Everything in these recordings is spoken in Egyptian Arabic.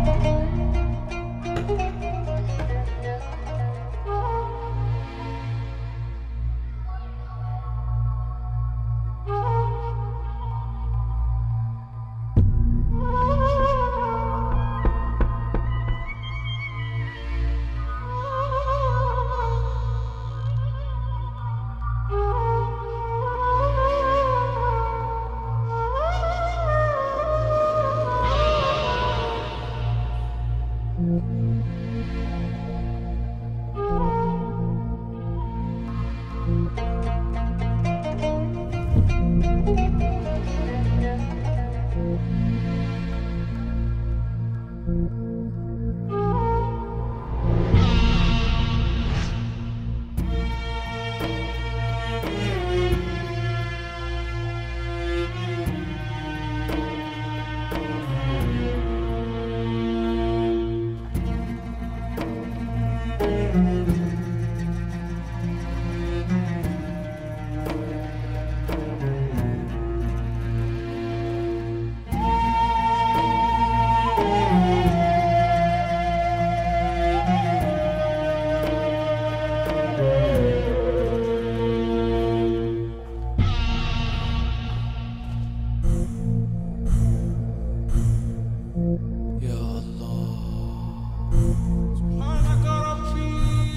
سبحانك ربي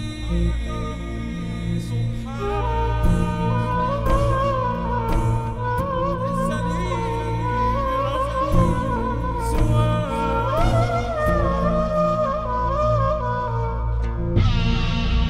سبحان ليس لي برفع سواك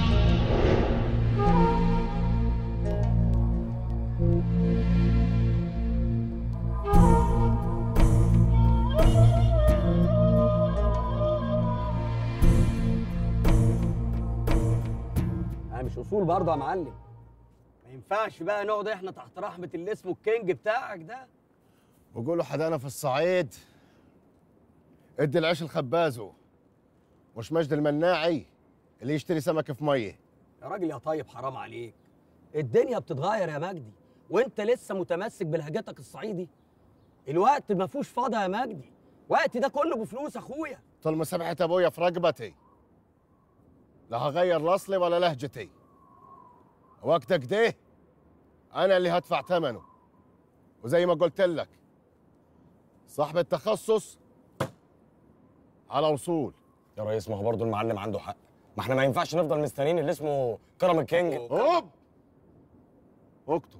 انا مش اصول برضه يا معلم ما ينفعش بقى نقعد احنا تحت رحمه اللي اسمه الكينج بتاعك ده وقولوا حدانا في الصعيد ادي العيش الخبازه مش مجد المناعي اللي يشتري سمك في ميه يا راجل يا طيب حرام عليك الدنيا بتتغير يا مجدي وانت لسه متمسك بلهجتك الصعيدي الوقت ما فيهوش فاضي يا مجدي وقتي ده كله بفلوس اخويا طول ما سمعت ابويا في رقبتي لا هغير لاصلي ولا لهجتي وقتك ده انا اللي هدفع ثمنه وزي ما قلت لك صاحب التخصص على وصول يا ريس ما هو برضه المعلم عنده حق ما احنا ما ينفعش نفضل مستنيين اللي اسمه كرم الكينج هوب اكتب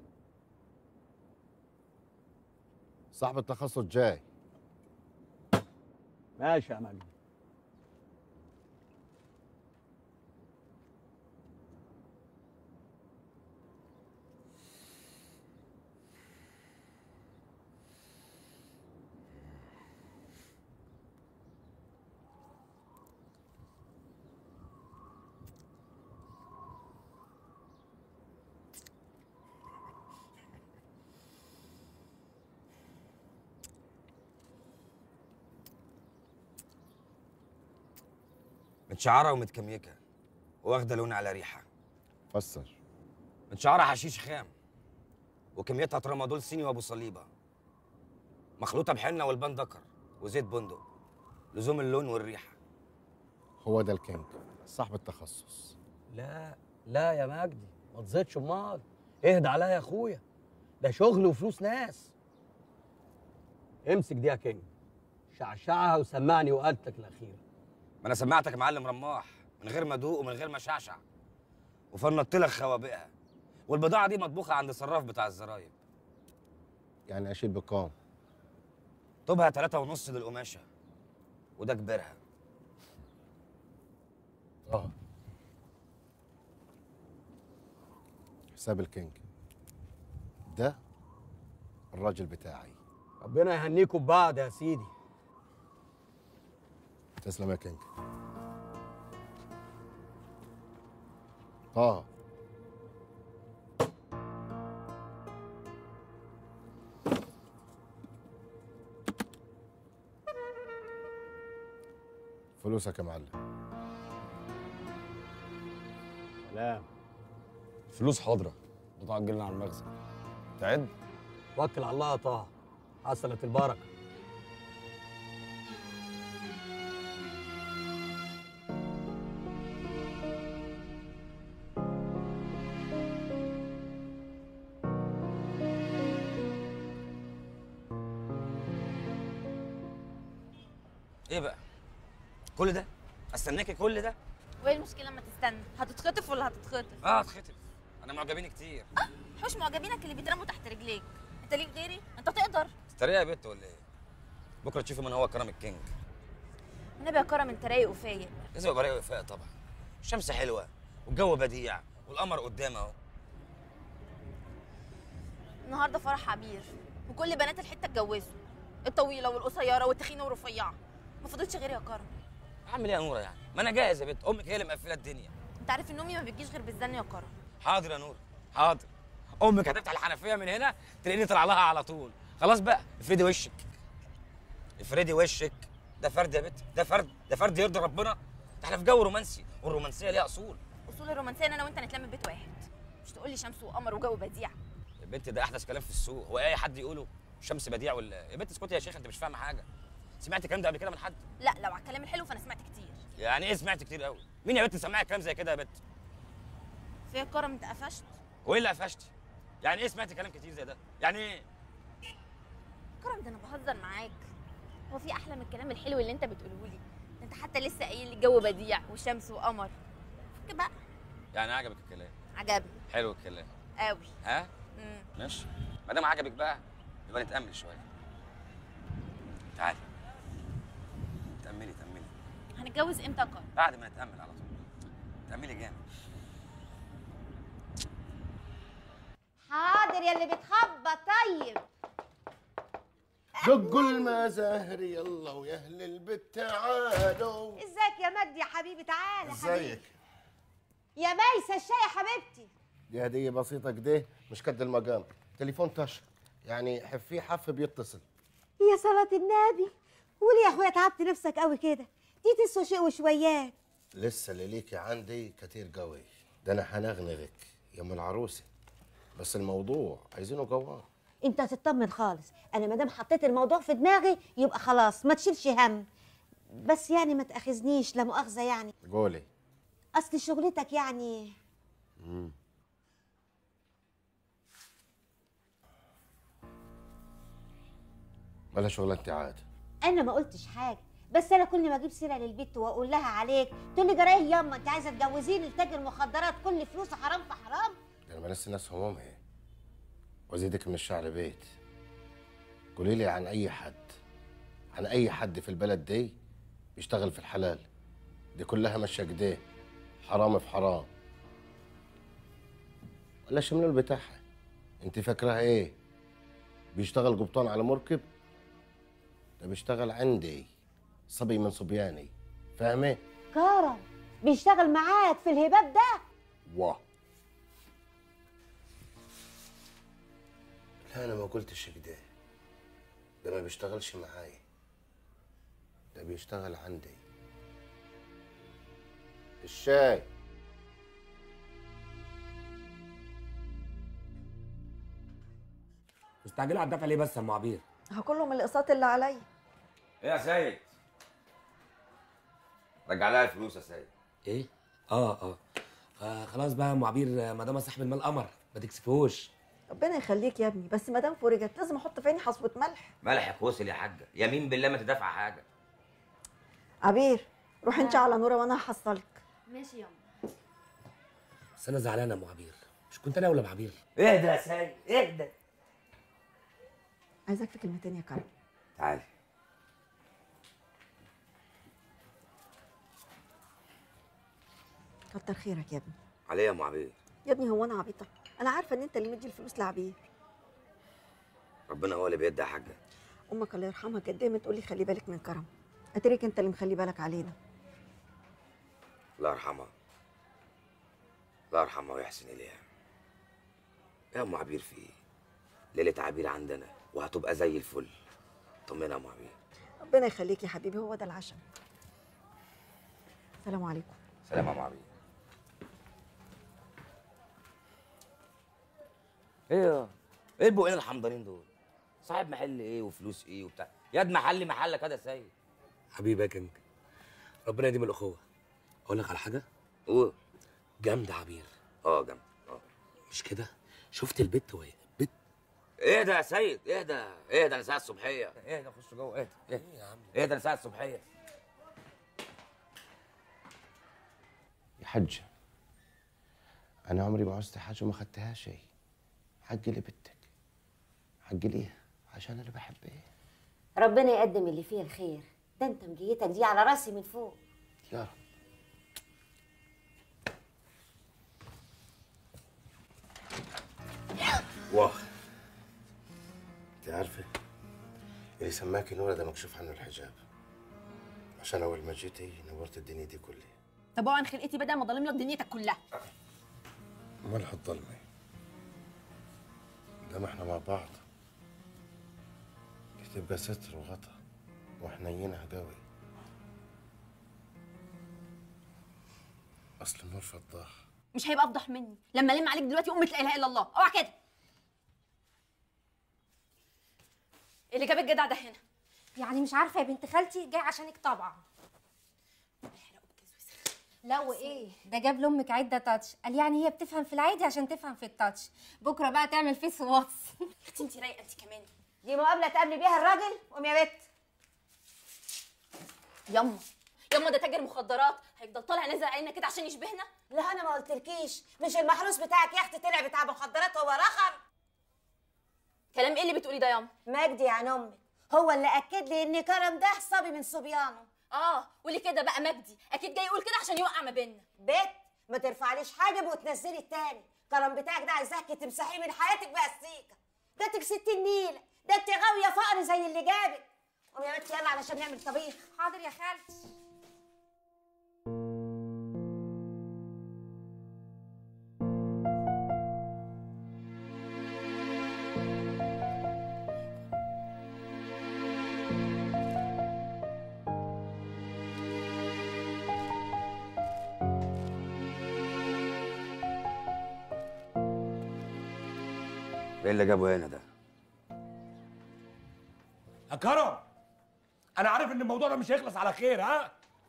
صاحب التخصص جاي ماشي يا مجدي متشعرة ومتكميكة واخدة لون على ريحة فسر متشعرة حشيش خام وكميتها ترامادول صيني وابو صليبة مخلوطة بحنة والبان دكر وزيت بندق لزوم اللون والريحة هو ده الكينج صاحب التخصص لا لا يا مجدي ما تزيدش امال اهدى عليا يا اخويا ده شغل وفلوس ناس امسك دي يا كينج شعشعها وسمعني وقالتك الاخيره ما انا سمعتك يا معلم رماح من غير ما ادوق ومن غير ما شعشع وفنطت لك خوابئها والبضاعة دي مطبوخة عند الصراف بتاع الزرايب يعني اشيل بكام طوبها تلاتة ونص للقماشة وده كبرها اه حساب الكينج ده الراجل بتاعي ربنا يهنيكم ببعض يا سيدي تسلم يا كينج طه فلوسك يا معلم سلام فلوس حاضره بضاعه تجيلنا على المخزن تعد توكل على الله يا طه حصلت البركه ايه بقى كل ده استناكي كل ده وايه المشكله لما تستنى هتتخطف ولا هتتخطف اه اتخطف انا معجبين كتير حوش معجبينك اللي بيترموا تحت رجليك انت ليك غيري انت تقدر تريقه يا بت ولا ايه بكره تشوفي من هو كرم الكينج النبي يا كرم انت رايق وفايق لازم ابقى رايق وفاق طبعا الشمس حلوه والجو بديع والقمر قدام اهو النهارده فرح عبير وكل بنات الحته اتجوزوا الطويله والقصيره والتخينه والرفيعه ما فضلتش غيري يا كرم اعمل ايه يا نوره يعني ما انا جاهز يا بت امك هي اللي مقفله الدنيا انت عارف ان امي ما بتجيش غير بالزن يا كرم حاضر يا نور حاضر امك هتفتح الحنفيه من هنا تلاقيني طلع لها على طول خلاص بقى افردي وشك افردي وشك ده فرد يا بت ده فرد ده فرد يرضي ربنا ده احنا في جو رومانسي والرومانسيه ليها اصول اصول الرومانسيه ان انا وانت نتلم في بيت واحد مش تقول لي شمس وقمر وجو بديع يا بنت ده احدث كلام في السوق هو اي حد يقوله شمس بديع ولا يا بنت اسكتي يا شيخ انت مش فاهمه حاجه سمعت الكلام ده قبل كده من حد لا لو على الكلام الحلو فانا سمعت كتير يعني ايه سمعت كتير قوي مين يا بنت سمعك كلام زي كده يا بنت في كرم انت قفشت وايه اللي قفشتي يعني ايه سمعت كلام كتير زي ده يعني ايه كرم ده انا بهزر معاك هو في احلى من الكلام الحلو اللي انت بتقوله لي ده انت حتى لسه قايل لي الجو بديع وشمس وقمر فك بقى يعني عجبك الكلام عجبني حلو الكلام قوي ها امم ماشي ما دام عجبك بقى يبقى نتامل شويه تعالي تاملي تاملي هنتجوز امتى يا كرم بعد ما نتامل على طول تاملي جامد حاضر يا اللي بتخبط طيب دقوا المزاهر يلا ويا اهل البيت تعالوا ازيك يا مجدي يا حبيبي تعالى حبيبي ازيك يا ميسة الشاي يا حبيبتي دي هديه بسيطه كده مش قد المقام تليفون تش يعني حفيه حف بيتصل يا صلاة النبي قولي يا اخويا تعبت نفسك قوي كده دي تسوى شيء وشويات لسه اللي ليكي عندي كتير قوي ده انا هنغنغك يا ام العروسه بس الموضوع عايزينه قوام انت تطمن خالص انا ما دام حطيت الموضوع في دماغي يبقى خلاص ما تشيلش هم بس يعني ما تاخذنيش لا مؤاخذه يعني قولي اصل شغلتك يعني ولا شغلانتي عاد انا ما قلتش حاجه بس انا كل ما اجيب سيره للبيت واقول لها عليك تقول لي جرايه ياما انت عايزه تجوزيني لتاجر مخدرات كل فلوسه حرام في حرام ده انا بنسي الناس همومها وازيدك من الشعر بيت قولي لي عن اي حد عن اي حد في البلد دي بيشتغل في الحلال دي كلها ماشيه كده حرام في حرام ولا شملول بتاعها انت فاكراها ايه بيشتغل قبطان على مركب ده بيشتغل عندي صبي من صبياني فاهمه كرم بيشتغل معاك في الهباب ده واه لا انا ما قلتش كده ده ما بيشتغلش معايا ده بيشتغل عندي الشاي مستعجله على الدفع ليه بس يا ام عبير هكله من الاقساط اللي عليا ايه يا سيد رجع لها الفلوس يا سيد ايه اه اه, آه خلاص بقى يا ام عبير آه، مدام صاحب المال قمر ما تكسفوش ربنا يخليك يا ابني بس ما دام فرجت لازم احط في عيني حصوه ملح ملحك وصل يا حاجه يمين بالله ما تدفع حاجه عبير روح انت على نوره وانا هحصلك ماشي ياما بس انا زعلان يا ام عبير مش كنت انا ولا ام عبير اهدى يا سيد اهدى عايزاك في كلمتين يا كرم تعالي كتر خيرك يا ابني عليه يا ام عبير يا ابني هو انا عبيطه انا عارفه ان انت اللي مدي الفلوس لعبير ربنا هو اللي بيدي يا حاجه امك الله يرحمها كانت دايما تقول لي خلي بالك من كرم اتريك انت اللي مخلي بالك علينا الله يرحمها الله يرحمها ويحسن اليها يا ام عبير في ايه ليله عبير عندنا وهتبقى زي الفل طمنا يا ام عبير ربنا يخليك يا حبيبي هو ده العشم السلام عليكم سلام يا ام عبير ايه ايه البقين الحمضانين دول صاحب محل ايه وفلوس ايه وبتاع ياد محلي محلك هذا سيد حبيبي يا كينج ربنا يديم الاخوه اقول لك على حاجه قول جامده عبير اه جنب اه مش كده شفت البت وهي بت ايه ده يا سيد ايه ده ايه ده انا ساعه الصبحيه ايه ده خش جوه ايه ده ايه يا عم ايه ده انا ساعه الصبحيه يا حجة أنا عمري ما عوزت حاجة وما خدتها شيء حقي لبنتك حقي ليها عشان أنا بحبها ربنا يقدم اللي فيه الخير ده انت مجيتك دي على راسي من فوق يا رب واه انت عارفة اللي سماكي نورة ده مكشوف عنه الحجاب عشان أول ما جيتي نورت الدنيا دي كلها طب اوعى خلقتي بدل ما ضلم لك دنيتك كلها مالها الظلمة ده ما احنا مع بعض دي تبقى ستر وغطا وحنينها قوي أصل النور فضاح مش هيبقى افضح مني لما الم عليك دلوقتي امة لا اله الا الله اوعى كده اللي جاب الجدع ده هنا يعني مش عارفه يا بنت خالتي جاي عشانك طبعا لا وايه ده جاب لامك عده تاتش قال يعني هي بتفهم في العادي عشان تفهم في التاتش بكره بقى تعمل فيس واتس اختي انت رايقه انت كمان دي مقابله تقابلي بيها الراجل قوم يا بت يما يما ده تاجر مخدرات هيفضل طالع نازل علينا كده عشان يشبهنا لا انا ما قلتلكيش مش المحروس بتاعك يا اختي طلع بتاع مخدرات هو رخر كلام ايه اللي بتقولي ده ياما مجدي عن امك هو اللي اكد لي ان كرم ده صبي من صبيانه اه واللي كده بقى مجدي اكيد جاي يقول كده عشان يوقع ما بيننا بت ما ترفعليش حاجب وتنزلي التاني كرم بتاعك ده عايزاكي تمسحيه من حياتك باستيكه جاتك ستين نيله ده انت غاويه فقر زي اللي جابك قومي يا بت يلا علشان نعمل طبيخ حاضر يا خالتي ايه اللي جابه هنا ده يا كرم انا عارف ان الموضوع ده مش هيخلص على خير ها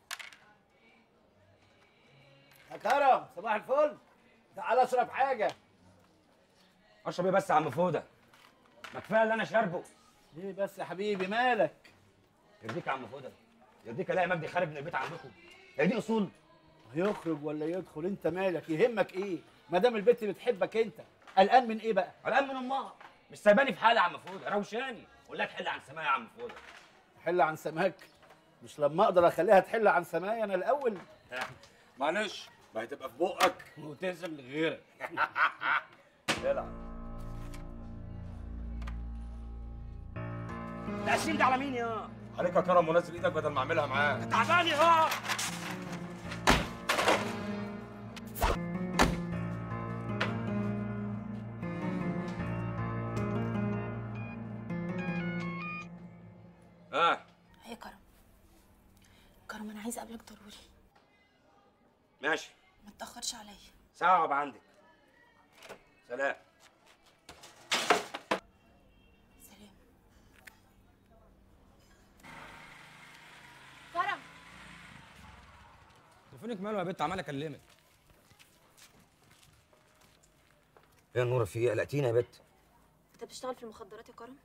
يا كرم صباح الفل تعال اشرب حاجه اشرب ايه بس يا عم فوده ما كفايه اللي انا شاربه ليه بس يا حبيبي مالك يرضيك يا عم فوده يرضيك الاقي مجدي خارج من البيت عندكم هي دي اصول يخرج ولا يدخل انت مالك يهمك ايه ما دام البت بتحبك انت قلقان من ايه بقى قلقان من امها مش سايباني في حالي يا عم فوده روشاني قول لها تحل عن سماها يا عم فوده حل عن سماك مش لما اقدر اخليها تحل عن سمايا انا الاول معلش ما هتبقى في بقك وتقسم لغيرك العب التقسيم ده على مين يا عليك يا كرم ونزل ايدك بدل ما اعملها معاك تعبان يا اه يا كرم كرم انا عايزه اقابلك ضروري ماشي ما تاخرش عليا ساعة وابقى عندك سلام سلام كرم تليفونك ماله يا بنت عمال اكلمك ايه يا نورة في ايه قلقتيني يا بت انت بتشتغل في المخدرات يا كرم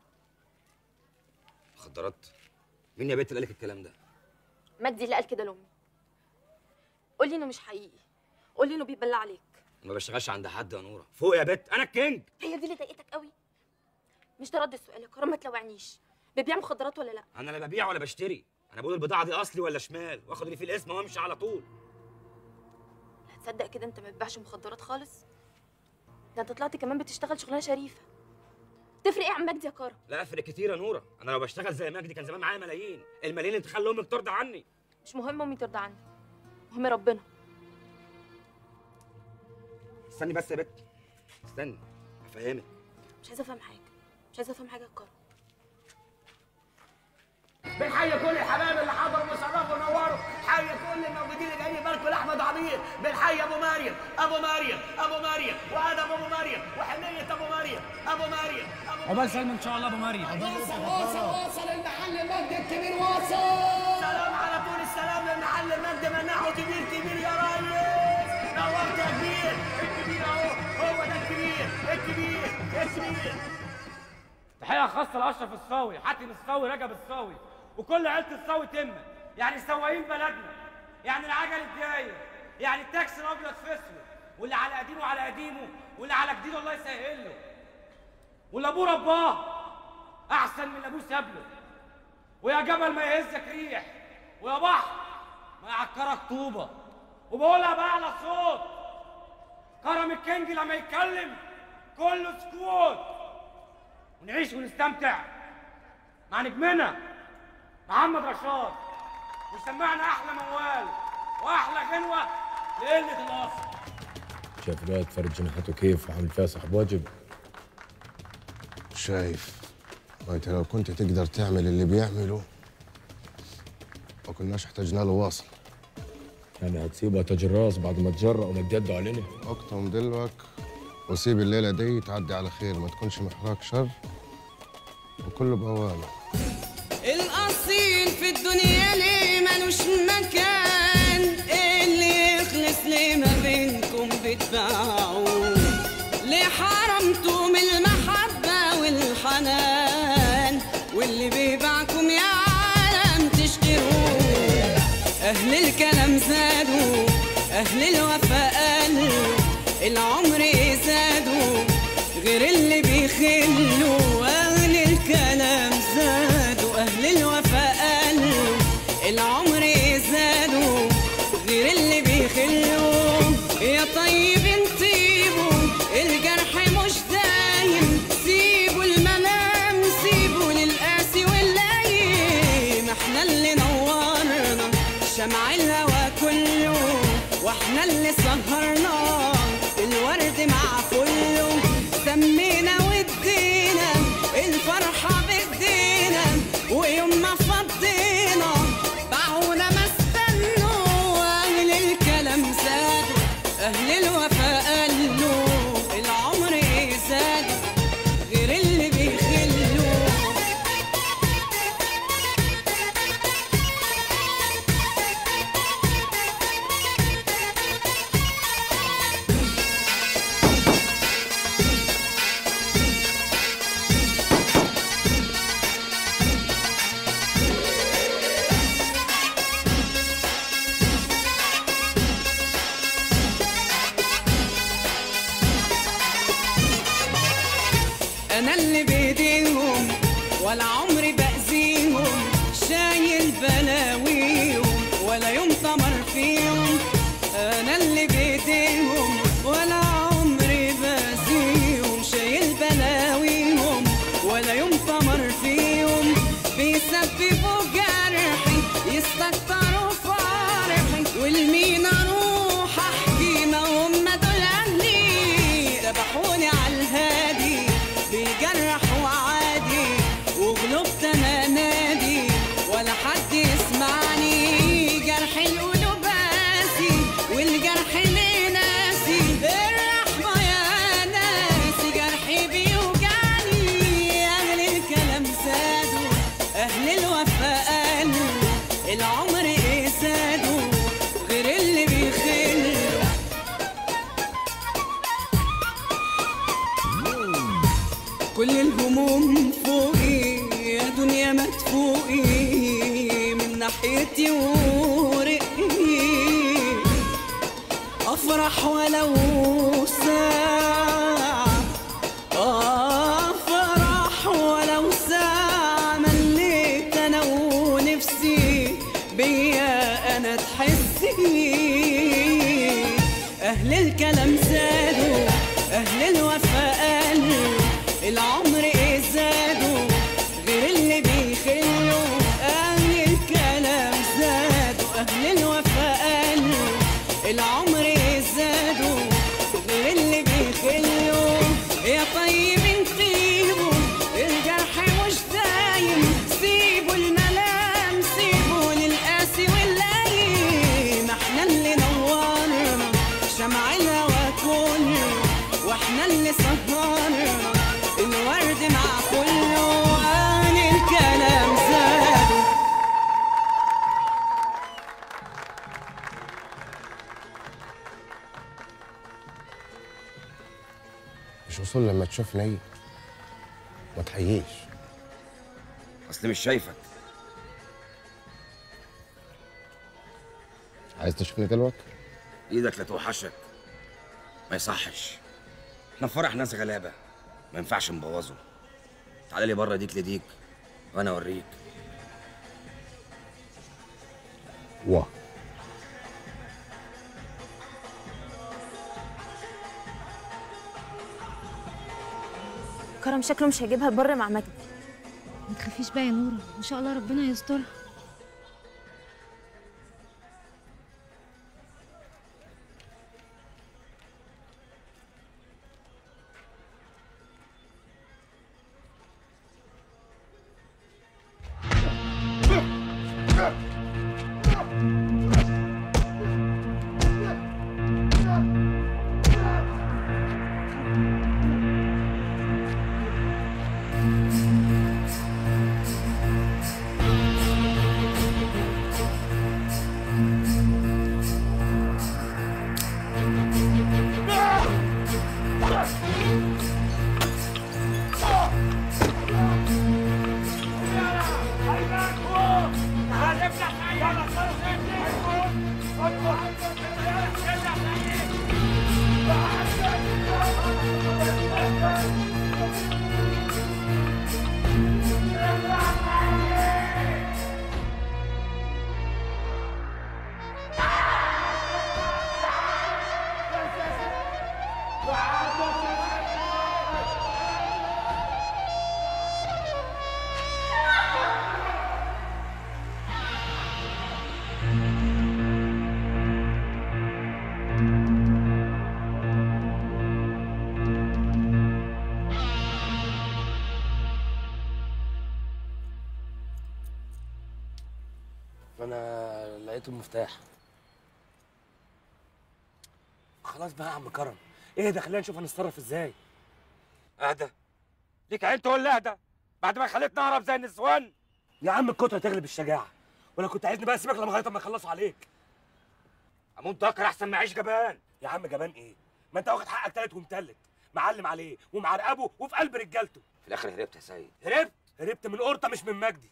مخدرات مين يا بت اللي قالك الكلام ده مجدي اللي قال كده لامي قول لي انه مش حقيقي قول لي انه بيبلع عليك ما بشتغلش عند حد يا نورة فوق يا بت انا الكينج هي دي اللي ضايقتك قوي مش ده رد السؤال يا كرم ما تلوعنيش بتبيع مخدرات ولا لا انا لا ببيع ولا بشتري انا بقول البضاعة دي اصلي ولا شمال واخد اللي فيه الاسم وامشي على طول هتصدق كده انت ما بتبيعش مخدرات خالص ده انت طلعت كمان بتشتغل شغلانه شريفه تفرق ايه عن مجدي يا كرم لا افرق كتير يا نورة انا لو بشتغل زي مجدي كان زمان معايا ملايين الملايين اللي تخلي امك ترضى عني مش مهم امي ترضى عني مهم ربنا استني بس يا بت استني افهمك مش عايزه افهم حاجه مش عايزه افهم حاجه يا كرم بنحيي كل الحبايب اللي حضروا وشرفوا ونوروا حي كل الموجودين اللي جايين يباركوا لاحمد عبير بنحيي ابو مريم ابو مريم ابو مريم وادم ابو مريم وحنيه ابو مريم ابو مريم ابو عقبال سلمى ان شاء الله ابو مريم واصل واصل واصل المحل المجد الكبير واصل سلام على طول السلام للمحل المجد مناعه كبير كبير يا ريس نورت يا كبير الكبير اهو هو ده الكبير الكبير الكبير تحية خاصة لأشرف الصاوي، حاتم الصاوي، رجب الصاوي، وكل عيلة الصاوي تمة، يعني سواقين بلدنا، يعني العجل الجاية، يعني التاكسي الابيض في اسود واللي على قديمه على قديمه واللي على جديده الله يسهل له واللي ابوه رباه احسن من اللي ابوه ساب له ويا جبل ما يهزك ريح ويا بحر ما يعكرك طوبه وبقولها باعلى صوت كرم الكينج لما يتكلم كله سكوت ونعيش ونستمتع مع نجمنا محمد رشاد ويسمعنا احلى موال واحلى غنوه لقله الاصل شايف الواد فرد جناحته كيف وعامل فيها صاحب واجب شايف وانت لو كنت تقدر تعمل اللي بيعمله ما كناش احتاجنا له واصل يعني هتسيبها تاج الراس بعد ما تجرأ وما تجدوا علينا اقطم دلوك وسيب الليله دي تعدي على خير ما تكونش محراك شر وكله بأوامر الأصيل في الدنيا ليه ملوش مكان اللي يخلص ليه ما بينكم بتباعوا ليه حرمتم المحبة والحنان واللي بيباعكم يا عالم تشتروه أهل الكلام زادوا أهل الوفاء قالوا العمر زادوا غير اللي بيخلوا أهل الكلام زادوا أهل الوفاء قالوا العمر زادوا غير اللي بيخلوا يا طيب انطيبوا الجرح مش دايم سيبوا الملام سيبوا للقاسي واللايم احنا اللي نورنا شمع الهوى كله واحنا اللي سهرنا الورد مع كله سمينا ودينا الفرحة بدينا ويوم ما فضينا باعونا ما استنوا أهل الكلام زادوا أهل الوفاء قالوا العمر زادوا غير اللي بيخلوا انا اللي بايديهم ولا عمري باذيهم شايل بلاويهم ولا يوم طمر فيهم انا اللي بايديهم ولا عمري باذيهم شايل بلاويهم ولا يوم طمر فيهم بيسببوا جرحي يستكتروا فرحي والمين اروح احكي ما هم دول اهلي ذبحوني على الهادي بيجرحوا عادي وغلبت انا نادي ولا حد يسمعني جرح القلوب قاسي والجرح ليه ناسي الرحمة يا ناسي جرحي بيوجعني أهل الكلام زادوا أهل الوفاء قالوا العمر إيه زادوا غير اللي بيخلوا كل الهموم فوقي يا دنيا ما تفوقي من ناحيتي ورقي افرح ولو ساعة افرح ولو ساعة مليت انا ونفسي بيا انا تحسي اهل الكلام زادوا اهل الوفاء قالوا العمر ايه زادوا غير اللي بيخلوا اهل الكلام زادوا اهل الوفاء قالوا العمر ايه زادوا غير اللي بيخلوا يا طيب انتيبوا الجرح مش دايم سيبوا الملام سيبوا للقاسي واللايم احنا اللي نورنا شمع الهوى كله واحنا اللي سهرنا الورد مع كله عن الكلام زادوا مش وصول لما تشوفنا ايه ما تحييش اصل مش شايفك عايز تشوفني دلوقتي ايدك لا توحشك ما يصحش احنا في فرح ناس غلابه ما ينفعش نبوظه تعالى لي بره ديك لديك وانا اوريك واه كرم شكله مش هيجيبها البر مع مجدي ما تخافيش بقى يا نورة ان شاء الله ربنا يسترها انا لقيت المفتاح خلاص بقى يا عم كرم ايه ده خلينا نشوف هنتصرف ازاي اهدى ليك عين تقول لي اهدى بعد ما خليتني اهرب زي النسوان يا عم الكتره تغلب الشجاعه ولا كنت عايزني بقى اسيبك لغايه ما يخلصوا عليك اموت دكر احسن ما اعيش جبان يا عم جبان ايه ما انت واخد حقك تالت ومتلت معلم عليه ومعرقبه وفي قلب رجالته في الاخر هربت يا سيد هربت هربت من قرطه مش من مجدي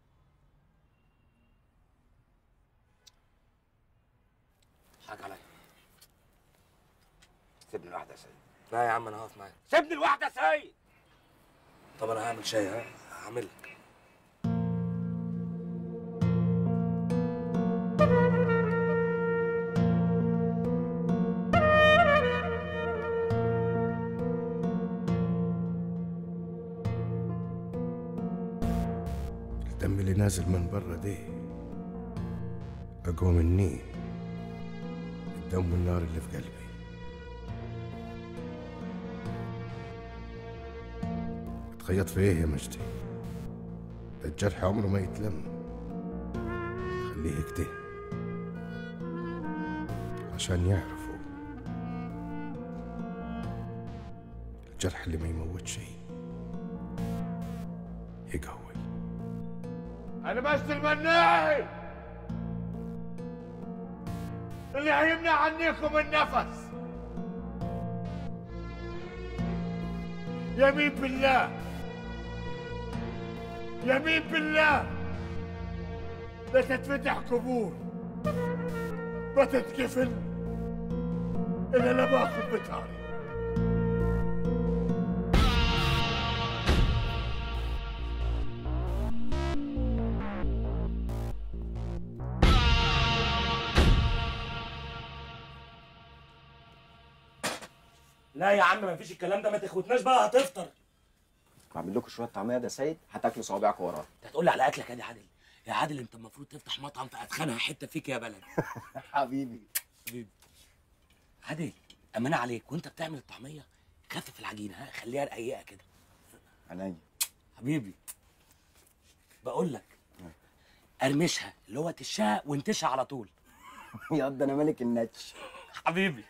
حاج عليا سيبني لوحدي يا سيد لا يا عم انا هقف معاك سيبني لوحدي يا سيد طب انا هعمل شاي ها هعمل لك الدم اللي نازل من برا دي أقوى مني الدم والنار اللي في قلبي تخيط في ايه يا مجدي ده الجرح عمره ما يتلم خليه كده عشان يعرفوا الجرح اللي ما يموت شيء يقوي انا مجدي المناعي اللي هيمنع عنيكم النفس يمين بالله يمين بالله لا تتفتح قبور ما تتكفل الا لا باخذ بتاري لا يا عم ما فيش الكلام ده ما تخوتناش بقى هتفطر بعمل لكم شويه طعميه ده سيد هتاكلوا صوابعكم وراه انت هتقول لي على اكلك يا دي عادل يا عادل انت المفروض تفتح مطعم في اتخنها حته فيك يا بلد حبيبي حبيبي عادل امانه عليك وانت بتعمل الطعميه خفف العجينه ها خليها رقيقه كده عينيا حبيبي بقول لك ارمشها اللي هو تشها وانتشها على طول يا ده انا ملك النتش حبيبي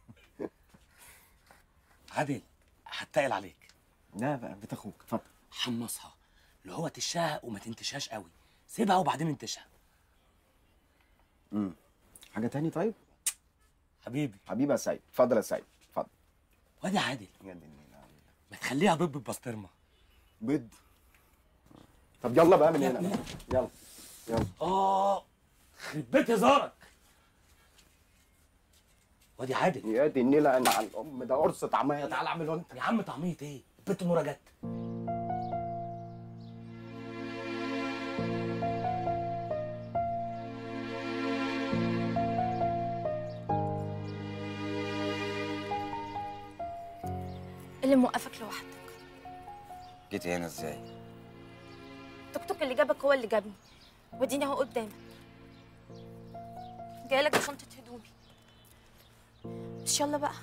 عادل هتقل عليك لا بقى بيت اخوك اتفضل حمصها اللي هو تشها وما تنتشهاش قوي سيبها وبعدين انتشها امم حاجه تاني طيب حبيبي حبيبي يا سيد اتفضل يا سيد اتفضل وادي عادل يا دي النيلة. ما تخليها بيض بالبسطرمه بيض طب يلا بقى من هنا يلا يلا اه خرب بيت هزارك وادي عادل يا دي النيله انا على الام ده قرص طعميه تعالى اعمله انت يا عم طعميه ايه البت نوره جت اللي موقفك لوحدك جيتي هنا ازاي التوك توك اللي جابك هو اللي جابني وديني اهو قدامك جايلك بشنطة هدومي مش يلا بقى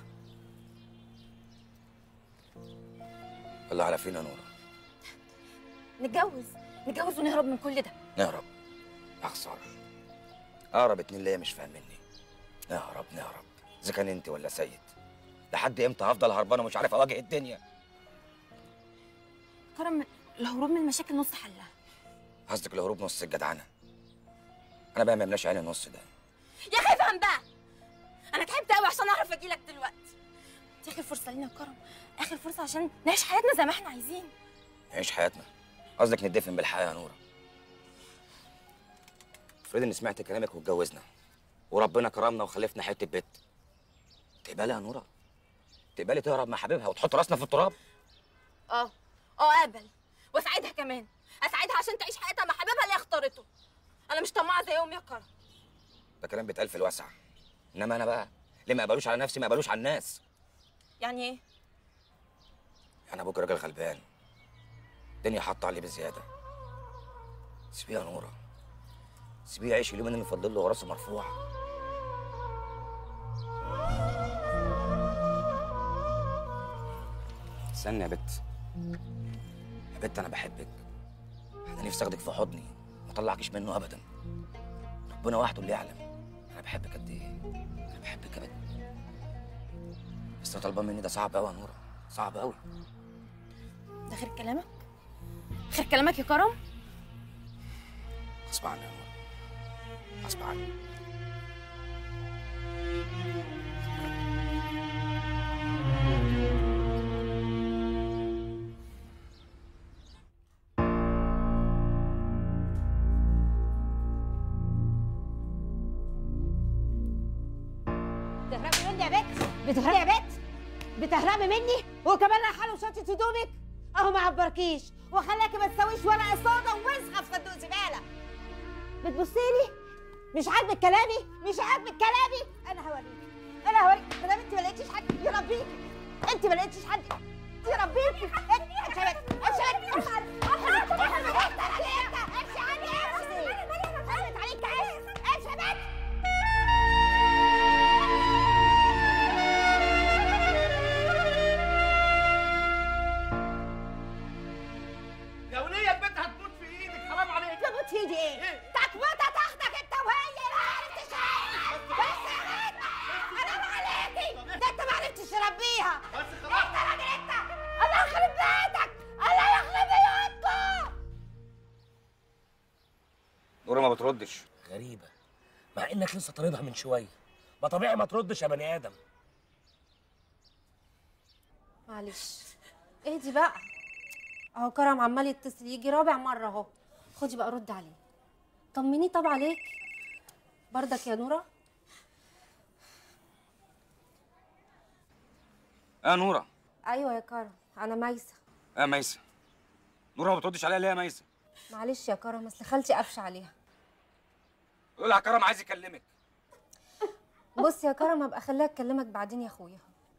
يلا على فين يا نورة نتجوز نتجوز ونهرب من كل ده نهرب يا خسارة أقرب اتنين ليا مش فاهميني نهرب نهرب إذا كان أنت ولا سيد لحد إمتى هفضل هربان ومش عارف أواجه الدنيا كرم الهروب من المشاكل نص حلها قصدك الهروب نص الجدعنة أنا بقى ما يملاش عيني النص ده يا اخي افهم بقى انا تعبت قوي عشان اعرف اجيلك دلوقتي دي اخر فرصه لينا يا كرم اخر فرصه عشان نعيش حياتنا زي ما احنا عايزين نعيش حياتنا قصدك ندفن بالحياة يا نورة افرضي إني سمعت كلامك واتجوزنا وربنا كرمنا وخلفنا حتة بيت تقبلي يا نورة تقبلي تهرب مع حبيبها وتحط راسنا في التراب اه اه اقبل واساعدها كمان اساعدها عشان تعيش حياتها مع حبيبها اللي هي اختارته انا مش طماعه زي امي يا كرم ده كلام بيتقال في الواسع انما انا بقى ليه ما اقبلوش على نفسي ما اقبلوش على الناس يعني ايه انا ابوك راجل غلبان الدنيا حاطه عليه بزياده سيبيه يا نوره سيبيه يعيش اليومين اللي فاضل له وراسه مرفوع استنى يا بت يا بت انا بحبك انا نفسي اخدك في حضني ما اطلعكش منه ابدا ربنا وحده اللي يعلم انا بحبك قد ايه انا بحبك يا بت بس طالبان مني ده صعب قوي يا نوره صعب قوي ده غير كلامك غير كلامك يا كرم غصب عني يا نوره غصب عني بتهربي مني يا بت بتهربي يا بت بتهربي مني وكمان رايحه له شنطه هدومك اهو ما عبركيش وخلاكي ما تسويش ورقه صودا ووسخه في صندوق زباله بتبصي لي مش عاجبك كلامي مش عاجبك كلامي انا هوريك انا هوريك ما دام انت ما لقيتيش حد يربيكي انت ما لقيتيش حد يربيكي امشي يا بت امشي يا بت امشي عني امشي عليك تعالي امشي يا بت يا وليه البنت هتموت في ايدك حرام عليك تموت في ايدي ايه؟ تكبوتة تاخدك انت وهي ما عرفتش ايه بس يا بنت انا عليكي ده انت ما عرفتش تربيها بس انت راجل انت الله يخرب بيتك الله يخرب بيوتكم نوره ما بتردش غريبه مع انك لسه طاردها من شويه ما طبيعي ما تردش يا بني ادم معلش اهدي بقى اهو كرم عمال يتصل يجي رابع مره اهو خدي بقى رد عليه طمنيه طب عليك بردك يا نوره يا نوره ايوه يا كرم انا ميسه يا ميسه نوره ما بتردش عليها ليه يا ميسه معلش يا كرم اصل خالتي قفشه عليها قول لها كرم عايز يكلمك بص يا كرم ابقى خليها اكلمك بعدين يا اخويا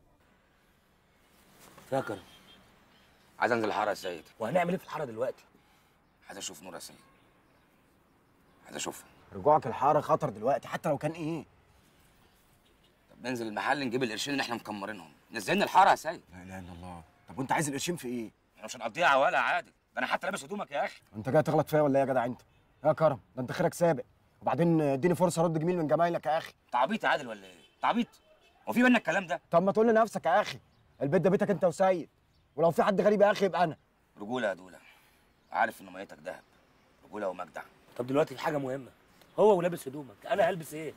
فاكر عايز انزل الحاره يا سيد وهنعمل ايه في الحاره دلوقتي عايز اشوف نوره يا سيد عايز اشوفها رجوعك الحاره خطر دلوقتي حتى لو كان ايه طب ننزل المحل نجيب القرشين اللي احنا مكمرينهم نزلنا الحاره يا سيد لا اله الا الله طب وانت عايز القرشين في ايه احنا مش هنقضيها عوالة عادي ده انا حتى لابس هدومك يا اخي انت جاي تغلط فيا ولا ايه يا جدع انت يا كرم ده انت خيرك سابق وبعدين اديني فرصه ارد جميل من جمايلك يا اخي انت عبيط يا عادل ولا ايه انت عبيط هو في منك الكلام ده طب ما تقول لنفسك يا اخي البيت ده بيتك انت وسيد ولو في حد غريب يا اخي يبقى انا رجوله يا دوله عارف ان ميتك دهب رجوله ومجدع طب دلوقتي في حاجه مهمه هو ولابس هدومك انا هلبس ايه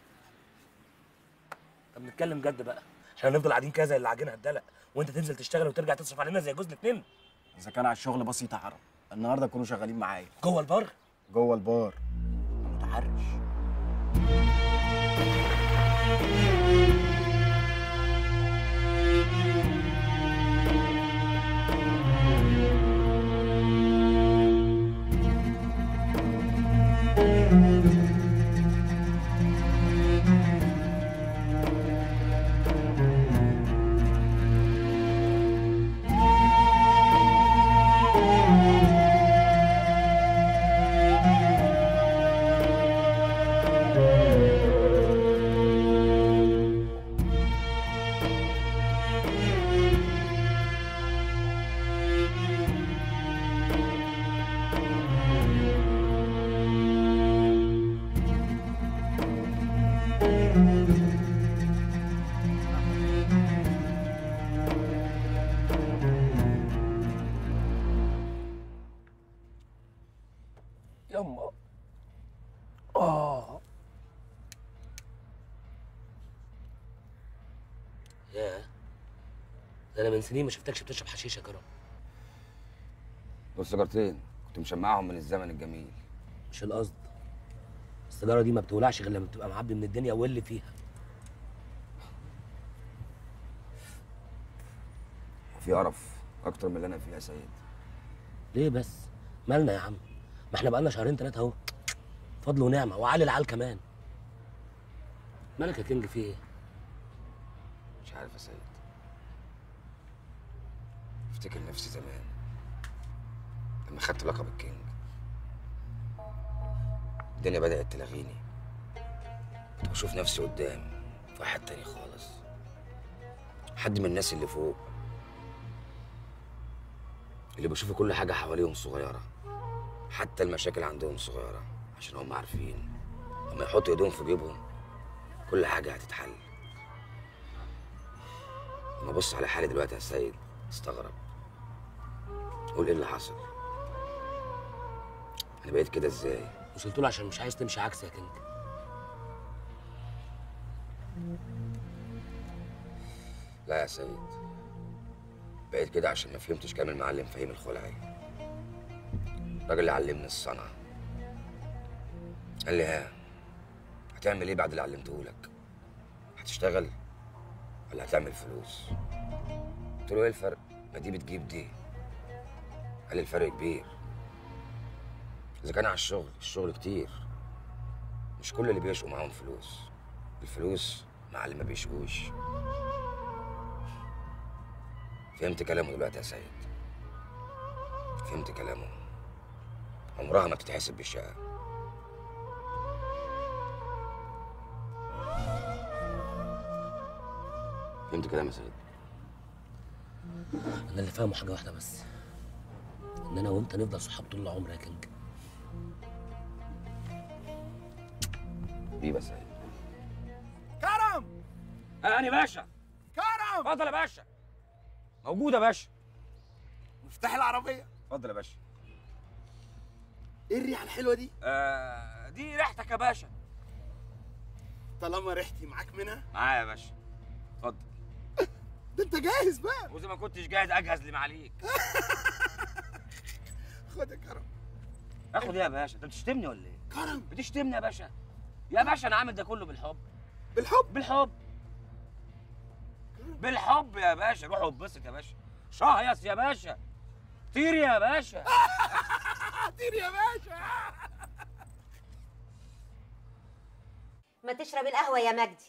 طب نتكلم جد بقى احنا هنفضل قاعدين كده زي اللي عاجينها الدلق وانت تنزل تشتغل وترجع تصرف علينا زي جوزنا اتنين اذا كان على الشغل بسيط يا عرب النهارده يكونوا شغالين معايا جوه البر جوه البار متحرش اه ياه ده انا من سنين ما شفتكش بتشرب حشيش يا كرم دول سيجارتين كنت مشمعهم من الزمن الجميل مش القصد السيجاره دي ما بتولعش غير لما بتبقى معبي من الدنيا واللي فيها وفي قرف اكتر من اللي انا فيه يا سيد ليه بس مالنا يا عم ما احنا بقالنا شهرين ثلاثه اهو فضل ونعمه وعلي العال كمان مالك يا كينج في ايه مش عارف يا سيد افتكر نفسي زمان لما خدت لقب الكينج الدنيا بدأت تلغيني كنت بشوف نفسي قدام في واحد تاني خالص حد من الناس اللي فوق اللي بيشوفوا كل حاجة حواليهم صغيرة حتى المشاكل عندهم صغيرة عشان هم عارفين لما يحطوا ايديهم في جيبهم كل حاجة هتتحل لما ابص على حالي دلوقتي يا سيد استغرب قول ايه اللي حصل انا بقيت كده ازاي وصلت له عشان مش عايز تمشي عكس يا كينج لا يا سيد بقيت كده عشان ما فهمتش كلام المعلم فهيم الخلعي الراجل اللي علمني الصنعة قال لي ها هتعمل ايه بعد اللي علمته لك هتشتغل ولا هتعمل فلوس قلت له ايه الفرق ما دي بتجيب دي قال لي الفرق كبير اذا كان على الشغل الشغل كتير مش كل اللي بيشقوا معاهم فلوس الفلوس مع اللي ما بيشقوش فهمت كلامه دلوقتي يا سيد فهمت كلامه عمرها ما بتتحسب بالشقة فهمت كلامي يا سيد انا اللي فاهمه حاجه واحده بس ان انا وانت نفضل صحاب طول العمر يا كينج بيه يا سيد كرم انا باشا كرم اتفضل يا باشا موجود يا باشا مفتاح العربيه اتفضل يا باشا ايه الريحه الحلوه دي آه دي ريحتك يا باشا طالما ريحتي معاك منها معايا يا باشا اتفضل ده انت جاهز بقى واذا ما كنتش جاهز اجهز لي معاليك خد يا كرم اخد ايه يا باشا انت بتشتمني ولا ايه كرم بتشتمني يا باشا يا باشا انا عامل ده كله بالحب بالحب بالحب بالحب يا باشا روح اتبسط يا باشا شهيص يا باشا طير يا باشا طير يا باشا ما تشرب القهوة يا مجدي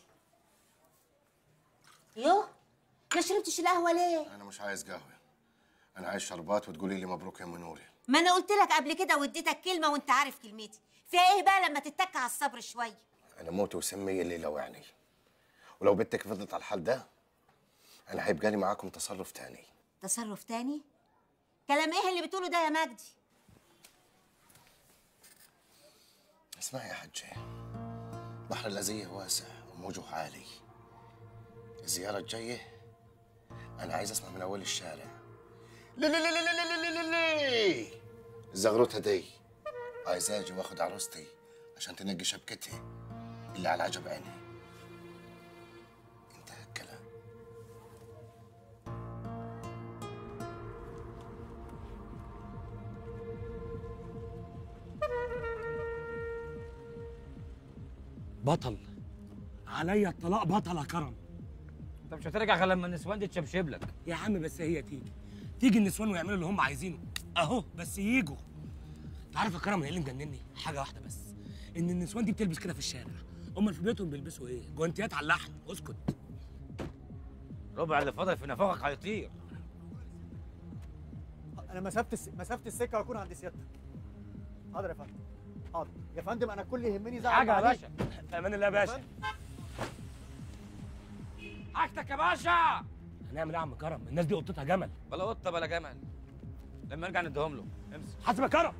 يوه ما شربتش القهوة ليه؟ انا مش عايز قهوه انا عايز شربات وتقولي لي مبروك يا ام نوري ما انا قلت لك قبل كده واديتك كلمة وانت عارف كلمتي فيها ايه بقى لما تتك على الصبر شوية انا موت وسمي اللي لوعني ولو بنتك فضلت على الحال ده انا هيبقى لي معاكم تصرف تاني تصرف تاني؟ كلام ايه اللي بتقوله ده يا مجدي؟ اسمعي يا حجة بحر الأزية واسع وموجه عالي الزيارة الجاية أنا عايز أسمع من أول الشارع لي لي لي لي لي لي لي لي لي الزغروتة دي عايز أجي وآخد عروستي عشان تنقي شبكتها اللي على عجب عيني انتهى الكلام بطل عليا الطلاق بطل يا كرم انت مش هترجع غير لما النسوان دي تشبشب لك يا عم بس هي تيجي تيجي النسوان ويعملوا اللي هم عايزينه اهو بس ييجوا انت عارف يا كرم ايه اللي مجنني حاجه واحده بس ان النسوان دي بتلبس كده في الشارع امال في بيوتهم بيلبسوا ايه جوانتيات على اللحم اسكت ربع اللي فاضل في نفاقك هيطير انا مسافه الس... مسافه السكه واكون عند سيادتك حاضر يا فندم حاضر يا فندم انا كل اللي يهمني زعل حاجه يا معلش. باشا في امان الله يا باشا حاجتك يا باشا هنعمل ايه يا عم كرم الناس دي قطتها جمل بلا قطه بلا جمل لما نرجع نديهم له امسك حاسب يا كرم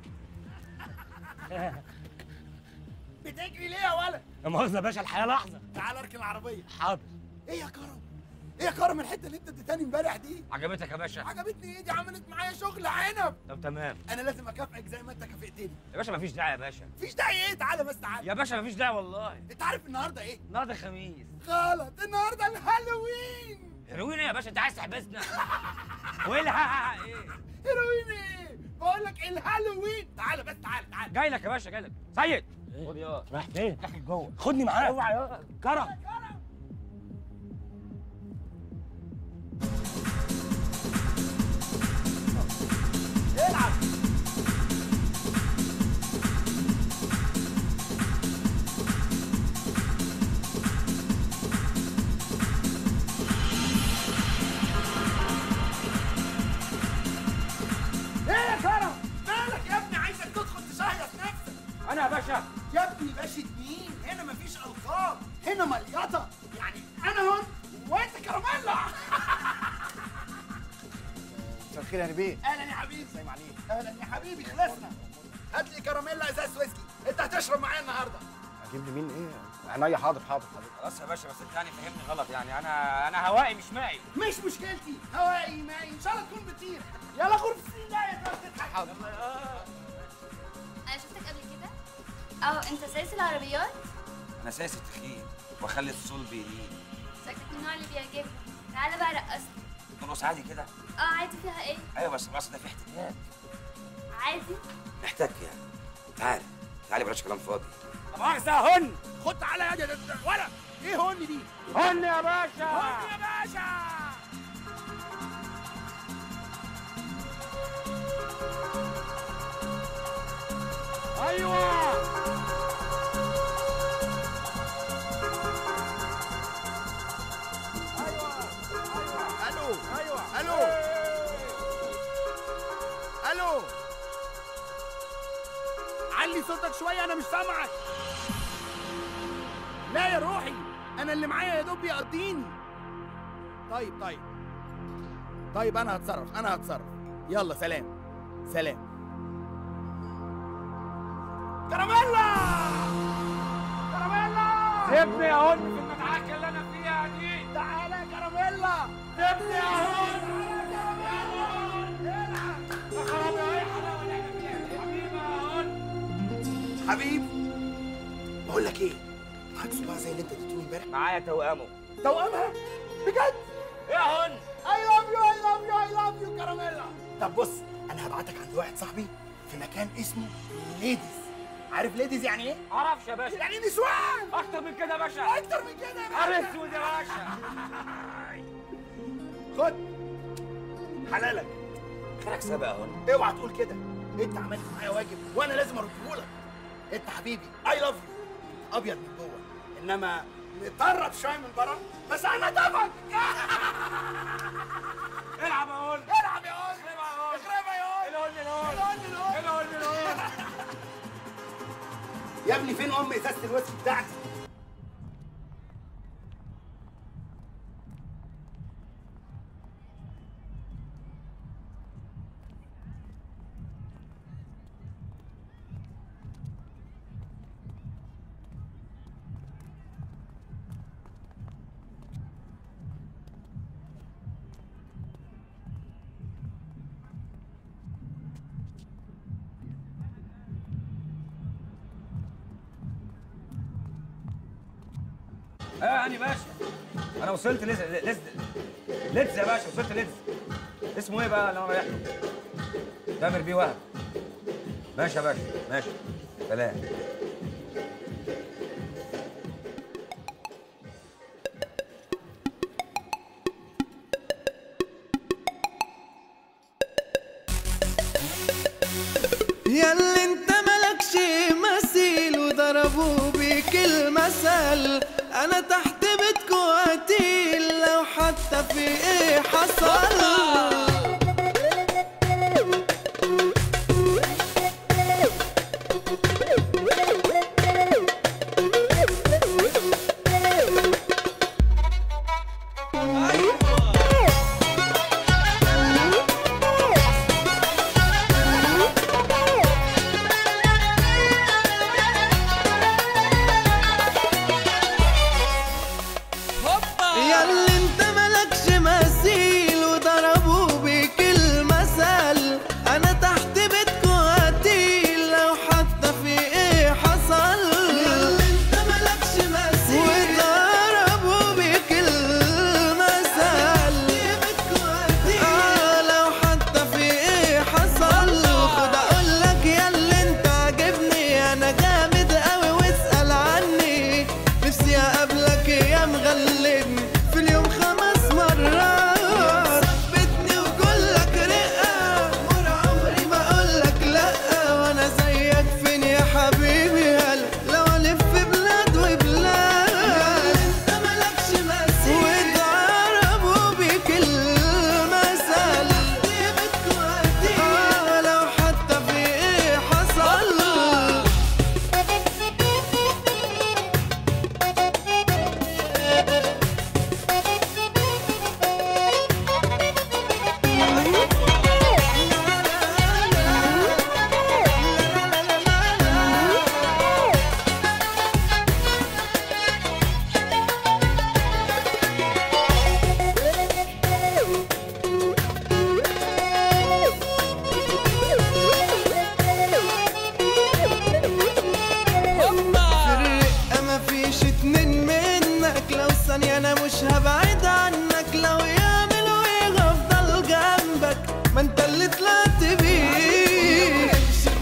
بتجري ليه يا ولد لا مؤاخذه يا باشا الحياه لحظه تعال اركن العربيه حاضر ايه يا كرم ايه يا كرم الحته اللي انت اديتني امبارح دي عجبتك يا باشا عجبتني ايه دي عملت معايا شغل عنب طب تمام انا لازم اكافئك زي ما انت كافئتني يا باشا مفيش داعي يا باشا مفيش داعي ايه تعالى بس تعالى يا باشا مفيش داعي والله انت عارف النهارده ايه النهارده خميس غلط النهارده الهالوين هيروين ايه يا باشا انت عايز تحبسنا وايه اللي ها- ها- ها- ايه هيروين ايه بقول لك الهالوين تعالى بس تعالى تعالى جاي لك يا باشا جاي لك سيد خد يا رايح فين؟ داخل جوه خدني معاك اوعى يا كرم العب ايه يا كرم مالك يا ابني عايزك تدخل تشهيص نفسك انا يا باشا يا ابني باشا مين هنا مفيش القاب هنا مليطه يعني انا هون وانت كراميلا مساء الخير يا نبيه اهلا يا حبيبي زي ما عليك اهلا يا حبيبي خلصنا هات لي كراميلا ازاز ويسكي انت هتشرب معايا النهارده اجيب لي مين ايه عينيا حاضر حاضر حاضر خلاص يا باشا بس انت يعني فهمني غلط يعني انا انا هوائي مش مائي مش مشكلتي هوائي مائي ان شاء الله تكون بتطير يلا غرفه السنين لا يا تضحك حاضر انا شفتك قبل كده اه انت سايس العربيات انا سايس التخين واخلي الصلب يلين شكلك من النوع اللي بيعجبني تعالى بقى رقصني نرقص عادي كده اه عادي فيها ايه ايوه بس الرقص ده فيه احتكاك عادي محتاج يعني تعالى تعالى بلاش كلام فاضي طب مؤاخذة هن خد تعالى يا ده ولا ايه هون دي هن يا باشا هون يا باشا ايوه الو ايوه الو الو علي صوتك شويه انا مش سامعك لا يا روحي انا اللي معايا يا دوب يقضيني طيب طيب طيب انا هتصرف انا هتصرف يلا سلام سلام كراميلا كراميلا سيبني يا هن في المدعكه اللي انا فيها دي تعالى يا كراميلا سيبني يا هن حبيبي بقول لك ايه معاك صباع زي اللي انت اديتوني امبارح معايا توأمه توأمها بجد يا هن اي لاف يو اي لاف يو اي لاف يو كراميلا طب بص انا هبعتك عند واحد صاحبي في مكان اسمه ليديز عارف ليديز يعني ايه؟ معرفش يا باشا يعني نسوان اكتر من كده يا باشا اكتر من كده يا نهار باشا اسود يا باشا خد حلالك خيرك سابق يا هن اوعى تقول كده انت عملت معايا واجب وانا لازم ارده لك انت حبيبي اي لاف يو ابيض من جوه انما مطرب شويه من بره بس انا دمك العب يا هن العب يا هون اخربها يا هون الهن الهن الهون الهون الهن الهن يا ابني فين ام ازازه الويسكي بتاعتي ايه يا هاني باشا انا وصلت لز لز لز يا باشا وصلت لز اسمه ايه بقى اللي انا رايح له تامر بيه وهب ماشي يا باشا ماشي سلام ياللي انت ملكش مثيل وضربوا بيك المثل انا تحت بيتكو قتيل لو حتى في ايه حصل ياللي انت ملكش ثانية أنا مش هبعد عنك لو يعملوا إيه هفضل جنبك ما أنت اللي طلعت بيه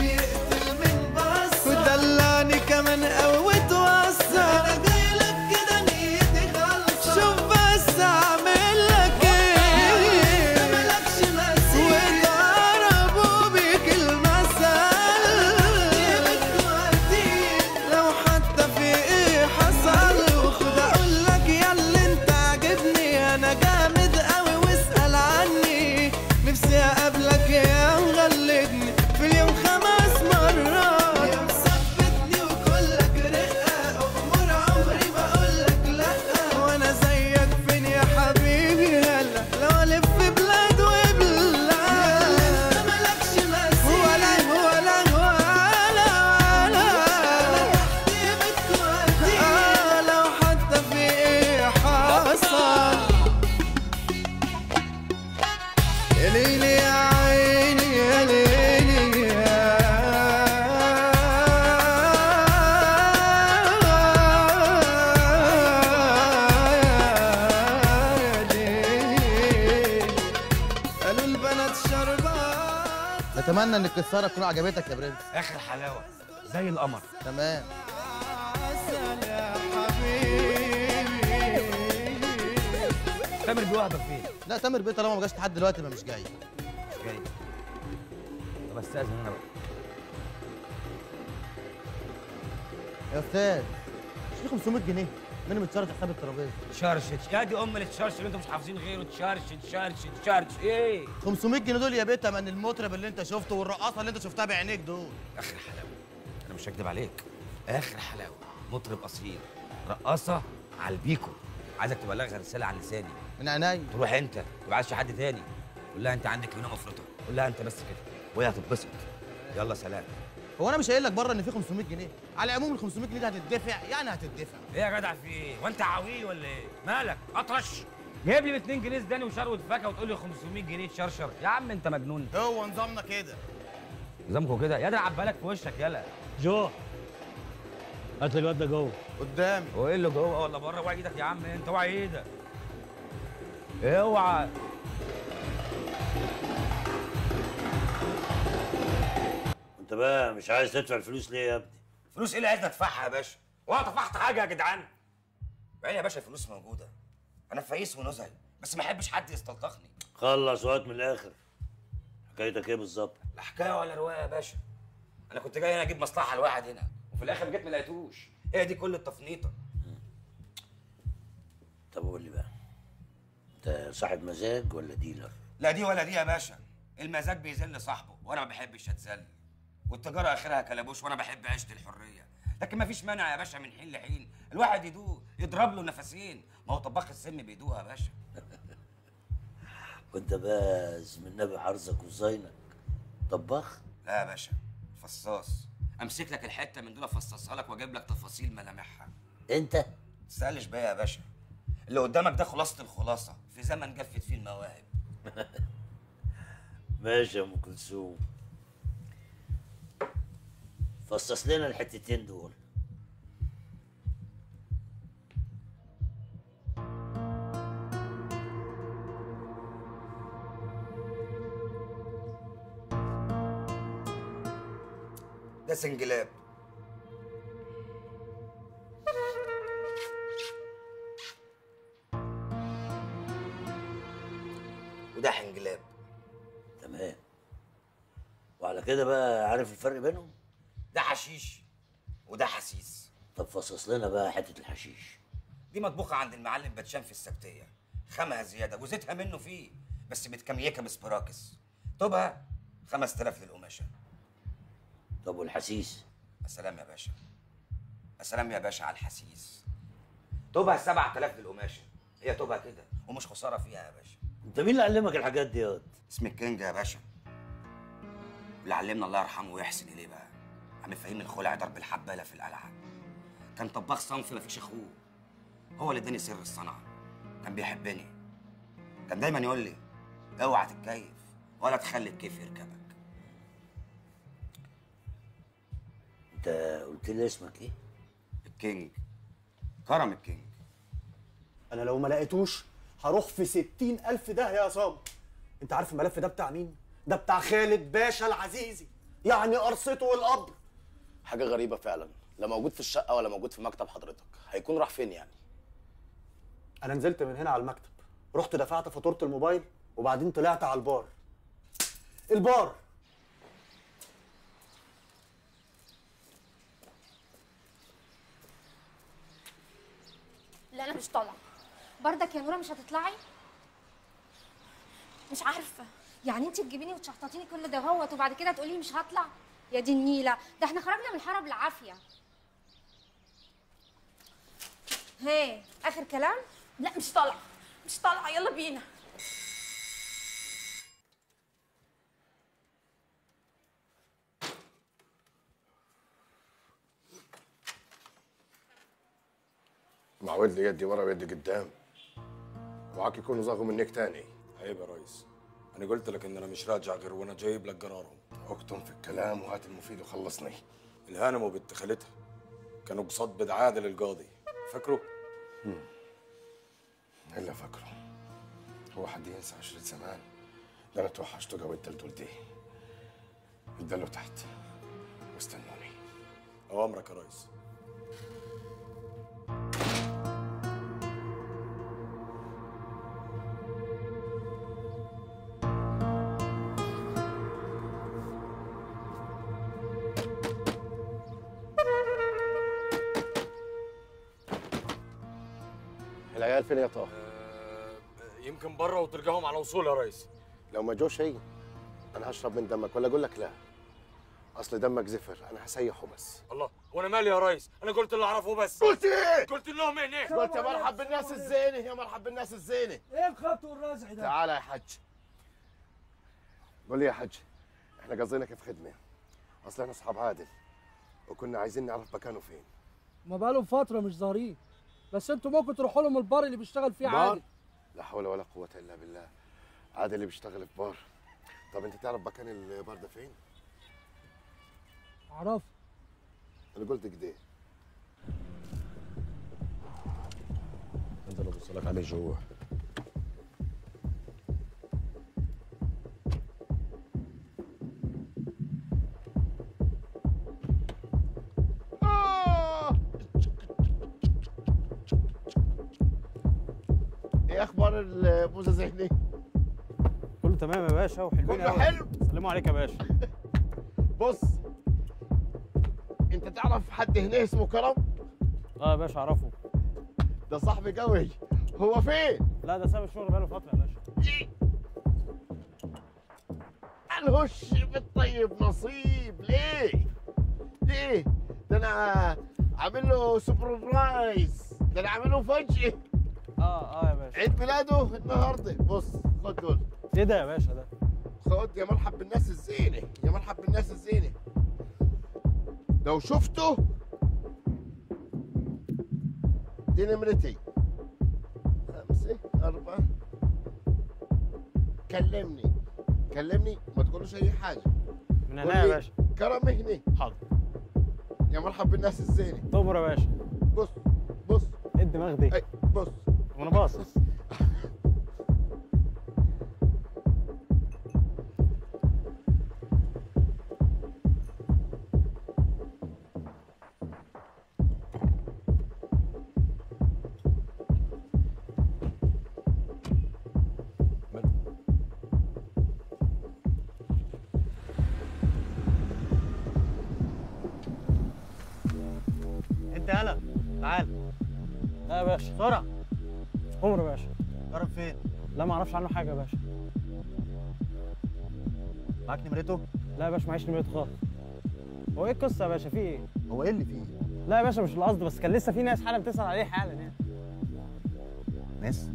ودلعني كمان قوي توسع أنا جايلك كده نيتي خالصة شوف بس أعمل لك إيه مالكش مثيل وضربوا بيك المثل لو حتى في ايه حصل وخد اقول لك يا اللي انت عاجبني انا جامد قوي واسال عني نفسي اقابلك يا مغلدني في اليوم خمس مرات يا مثبتني وكلك رقه امور عمري بقول لك لا وانا زيك فين يا حبيبي هلا لو الف بلاد وبلاد مالكش مثيل ولا ولا ولا ولا آه لو حتى في ايه حصل يا ليلي يا عيني يا ليلي يا ليلي قالوا البنات شربات نتمنى ان الكساره تكون عجبتك يا برنس اخر حلاوه زي القمر تمام تامر بيوهبك فين؟ لا تامر بيه طالما ما جاش لحد دلوقتي ما مش جاي مش جاي طب استاذن انا بقى يا استاذ مش في 500 جنيه منهم اتشارج حساب الترابيزه تشرشت يا دي ام التشرش اللي انتوا مش حافظين غيره تشرشت تشرشت تشرش ايه 500 جنيه دول يا بيتا من المطرب اللي انت شفته والرقاصه اللي انت شفتها بعينيك دول اخر حلاوه انا مش هكدب عليك اخر حلاوه مطرب اصيل رقاصه على البيكو عايزك تبلغها رساله عن لساني من عينيا تروح انت ما تبعتش حد تاني قول لها انت عندك هنا مفرطه قول لها انت بس كده وهي هتتبسط يلا سلام هو انا مش قايل لك بره ان في 500 جنيه على العموم ال 500 جنيه دي هتدفع يعني هتدفع ايه يا جدع في ايه وانت عويل ولا ايه مالك اطرش جايب لي ب 2 جنيه زداني وشروه فاكهه وتقول لي 500 جنيه تشرشر يا عم انت مجنون هو نظامنا كده نظامكم كده يا ده عبالك في وشك يلا جو هات لي الواد ده جوه قدامي هو ايه اللي جوه ولا بره اوعى ايدك يا عم انت اوعى ايدك اوعى انت بقى مش عايز تدفع الفلوس ليه يا ابني؟ فلوس ايه اللي عايز ادفعها يا باشا؟ وانا دفعت حاجه يا جدعان؟ بعدين يا باشا الفلوس موجوده انا فايس ونزهي بس ما احبش حد يستلطخني خلص وقت من الاخر حكايتك ايه بالظبط؟ لا حكايه ولا روايه يا باشا انا كنت جاي هنا اجيب مصلحه لواحد هنا وفي الاخر جيت ما لقيتوش هي دي كل التفنيطه طب قول لي بقى انت صاحب مزاج ولا ديلر؟ لا دي ولا دي يا باشا المزاج بيذل صاحبه وانا ما بحبش اتذل والتجاره اخرها كلبوش وانا بحب عيشه الحريه لكن ما فيش مانع يا باشا من حين لحين الواحد يدوق يضرب له نفسين ما هو طباخ السم بيدوقها يا باشا وانت بقى من نبي حرزك وزينك طباخ؟ لا يا باشا فصاص امسك لك الحته من دول افصصها لك واجيب لك تفاصيل ملامحها انت؟ تسالش بيا يا باشا اللي قدامك ده خلاصه الخلاصه في زمن جفت فيه المواهب ماشي يا ام كلثوم فصص لنا الحتتين دول ده سنجلاب وده حنجلاب تمام وعلى كده بقى عارف الفرق بينهم؟ ده حشيش وده حسيس طب فصص لنا بقى حتة الحشيش دي مطبوخه عند المعلم باتشان في السبتيه خامها زياده وزيتها منه فيه بس متكميكه بسبراكس طوبها 5000 للقماشه طب والحسيس السلام يا باشا السلام يا باشا على الحسيس طوبها 7000 للقماشه هي طوبها كده ومش خساره فيها يا باشا انت مين اللي علمك الحاجات دي ياض؟ اسم الكينج يا باشا اللي علمنا الله يرحمه ويحسن اليه بقى عم فهيم الخلع ضرب الحباله في القلعه كان طباخ صنف مفيش اخوه هو اللي اداني سر الصنعه كان بيحبني كان دايما يقول لي اوعى تتكيف ولا تخلي الكيف يركبك انت قلت لي اسمك ايه؟ الكينج كرم الكينج انا لو ما لقيتوش هروح في ستين الف ده يا عصام انت عارف الملف ده بتاع مين ده بتاع خالد باشا العزيزي يعني قرصته والقبر حاجه غريبه فعلا لا موجود في الشقه ولا موجود في مكتب حضرتك هيكون راح فين يعني انا نزلت من هنا على المكتب رحت دفعت فاتوره الموبايل وبعدين طلعت على البار البار لا انا مش طالعه بردك يا نوره مش هتطلعي مش عارفه يعني انت تجيبيني وتشحططيني كل ده هوت وبعد كده تقولي لي مش هطلع يا دي النيله ده احنا خرجنا من الحاره بالعافيه هي اخر كلام لا مش طالعه مش طالعه يلا بينا معود لي يدي ورا ويدي قدام وعاك يكونوا زاغوا منك تاني عيب يا ريس انا قلت لك ان انا مش راجع غير وانا جايب لك قرارهم اكتم في الكلام وهات المفيد وخلصني الهانم وبنت خالتها كانوا قصاد بد عادل القاضي فاكره الا فاكره هو حد ينسى عشرة زمان ده انا توحشته قوي الدلدول دي الدلو تحت واستنوني اوامرك يا ريس العيال فين يا طه؟ يمكن بره وتلقاهم على وصول يا ريس لو ما جوش هي انا هشرب من دمك ولا اقول لك لا اصل دمك زفر انا هسيحه بس الله وانا مالي يا ريس انا قلت اللي اعرفه بس قلت ايه؟ قلت لهم هنا قلت يا مرحب بالناس الزينه يا مرحب بالناس الزينه ايه الخبط والرزع ده؟ تعال يا حج قول لي يا حج احنا قصدينا كيف خدمه اصل احنا اصحاب عادل وكنا عايزين نعرف مكانه فين ما بقالهم فترة مش ظاهرين بس انتوا ممكن تروحوا لهم البار اللي بيشتغل فيه بار؟ عادي لا حول ولا قوه الا بالله عادل اللي بيشتغل في بار طب انت تعرف مكان البار ده فين اعرف انا قلت كده انت اللي بوصلك عليه جوه ايه اخبار الموزه ذهني كله تمام يا باشا وحلوين كله أوي. حلو. سلموا عليك يا باشا بص انت تعرف حد هنا اسمه كرم اه يا باشا اعرفه ده صاحبي قوي هو فين لا ده ساب الشغل بقاله فتره يا باشا الهش بالطيب نصيب ليه ليه ده انا عامل له سبرايز ده انا عامل له فجأة اه اه يا باشا عيد ميلاده النهارده بص خد دول ايه ده يا باشا ده خد يا مرحب بالناس الزينة يا مرحب بالناس الزينة لو شفته دي نمرتي خمسة أربعة كلمني كلمني ما تقولوش أي حاجة من قول هنا يا لي باشا كرم هنا حاضر يا مرحب بالناس الزينة تؤمر يا باشا بص بص ايه الدماغ دي أي بص وانا باصص انت يالا تعال لا يا باشا بسرعه عمر يا باشا كرم فين لا ما اعرفش عنه حاجه يا باشا معاك نمرته لا يا باشا معيش نمرته خالص هو ايه القصه يا باشا في ايه هو ايه اللي فيه لا يا باشا مش القصد بس كان لسه في ناس حالا بتسال عليه حالا يعني ناس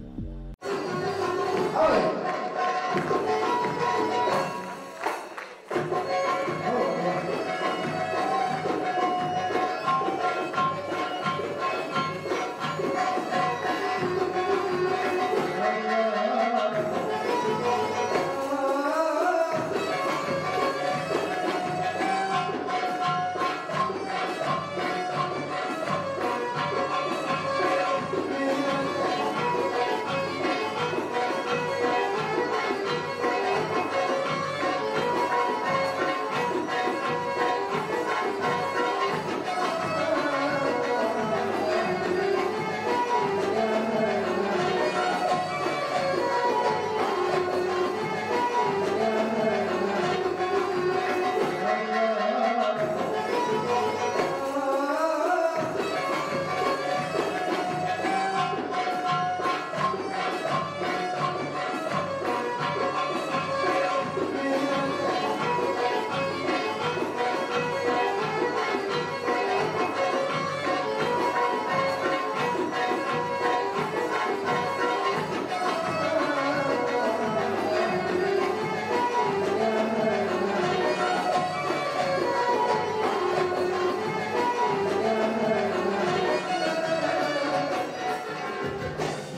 Thank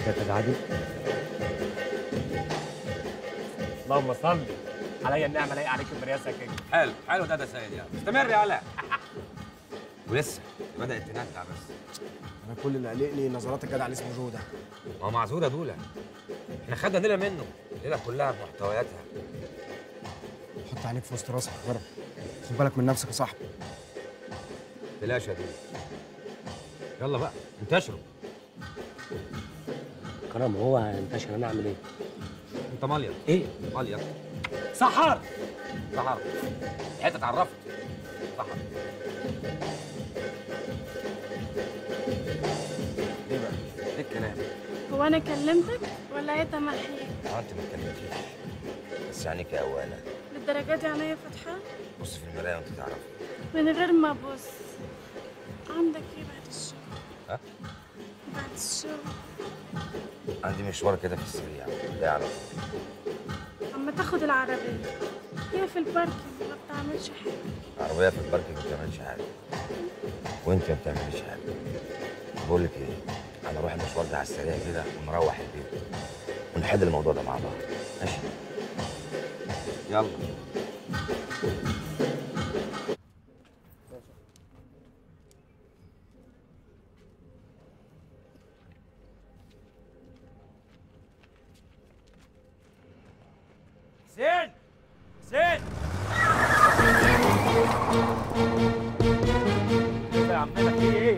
كده عادي اللهم صل عليا النعمه لاقي عليك البرياسه يا كينج حلو حلو ده ده سيد يعني استمر يا هلا ولسه بدات تندع بس انا كل اللي قلقني نظرات الجدع اللي اسمه جو ده ما هو معذوره دول احنا خدنا ليله منه الليله كلها بمحتوياتها حط عينيك في وسط راسك يا كرم خد بالك من نفسك يا صاحبي بلاش يا دول يلا بقى انتشروا كرم هو انتشر انا اعمل ايه؟ انت ماليا ايه؟ ماليا سحر سحر الحته اتعرفت سحر ايه بقى؟ ايه الكلام؟ هو انا كلمتك ولا هي تمحي اه انت ما اتكلمتيش بس عينيك يا اوانه للدرجه دي عينيا فاتحه بص في المرايه وانت تعرفي من غير ما ابص عندك ايه بعد الشغل ها؟ بعد الشغل عندي مشوار كده في السريع ده على طول اما تاخد العربيه هي في الباركينج ما بتعملش حاجه عربيه في الباركنج ما بتعملش حاجه وانت ما بتعمليش حاجه بقول لك ايه انا اروح المشوار ده على السريع كده ونروح البيت ونحل الموضوع ده مع بعض ماشي يلا زين زين يا عمنا في ايه؟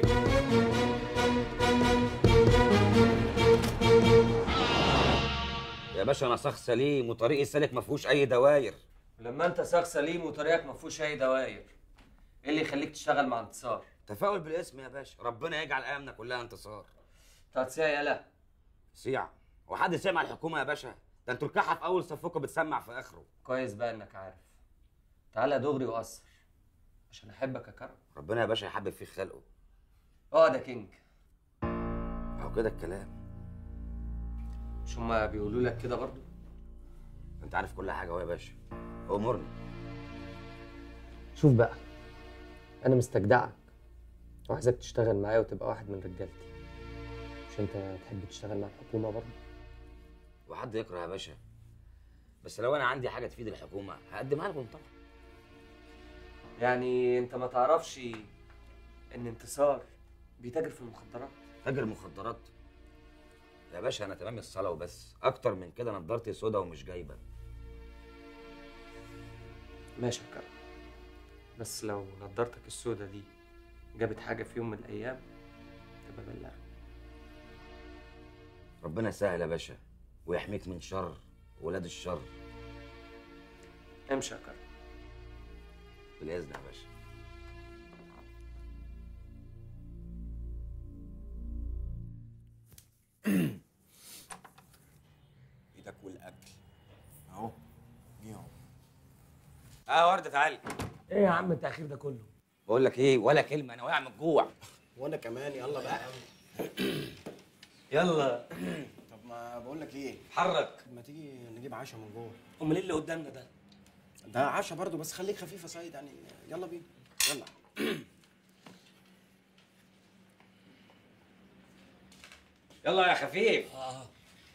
يا باشا انا شخص سليم وطريقي السالك ما فيهوش اي دواير لما انت شخص سليم وطريقك ما فيهوش اي دواير ايه اللي يخليك تشتغل مع انتصار تفاؤل بالاسم يا باشا ربنا يجعل ايامنا كلها انتصار تاتسيا يالا سيع وحد سمع الحكومه يا باشا ده انتوا الكحه في اول صفكم بتسمع في اخره كويس بقى انك عارف تعالى دغري وقصر عشان احبك يا كرم ربنا يا باشا يحبب فيك خلقه اقعد يا كينج اهو كده الكلام مش هما بيقولوا لك كده برضو انت عارف كل حاجه اهو يا باشا امرني شوف بقى انا مستجدعك وعايزك تشتغل معايا وتبقى واحد من رجالتي مش انت تحب تشتغل مع الحكومه برضو وحد يكره يا باشا بس لو انا عندي حاجه تفيد الحكومه هقدمها لكم طبعا يعني انت ما تعرفش ان انتصار بيتاجر في المخدرات تاجر مخدرات يا باشا انا تمام الصلاه وبس اكتر من كده نضارتي سودا ومش جايبه ماشي يا كرم بس لو نضارتك السودة دي جابت حاجة في يوم من الأيام تبقى بلغ ربنا يسهل يا باشا ويحميك من شر ولاد الشر امشي يا كرم بالاذن يا باشا ايدك والاكل اهو جه اهو اه ورده تعالي ايه يا عم التاخير ده كله بقول لك ايه ولا كلمه انا واقع من الجوع وانا كمان يلا بقى يلا طب ما بقول لك ايه حرك ما تيجي نجيب عشاء من جوه امال ايه اللي قدامنا ده ده عشاء برضو بس خليك خفيف يا سيد يعني يلا بينا يلا يلا يا خفيف اه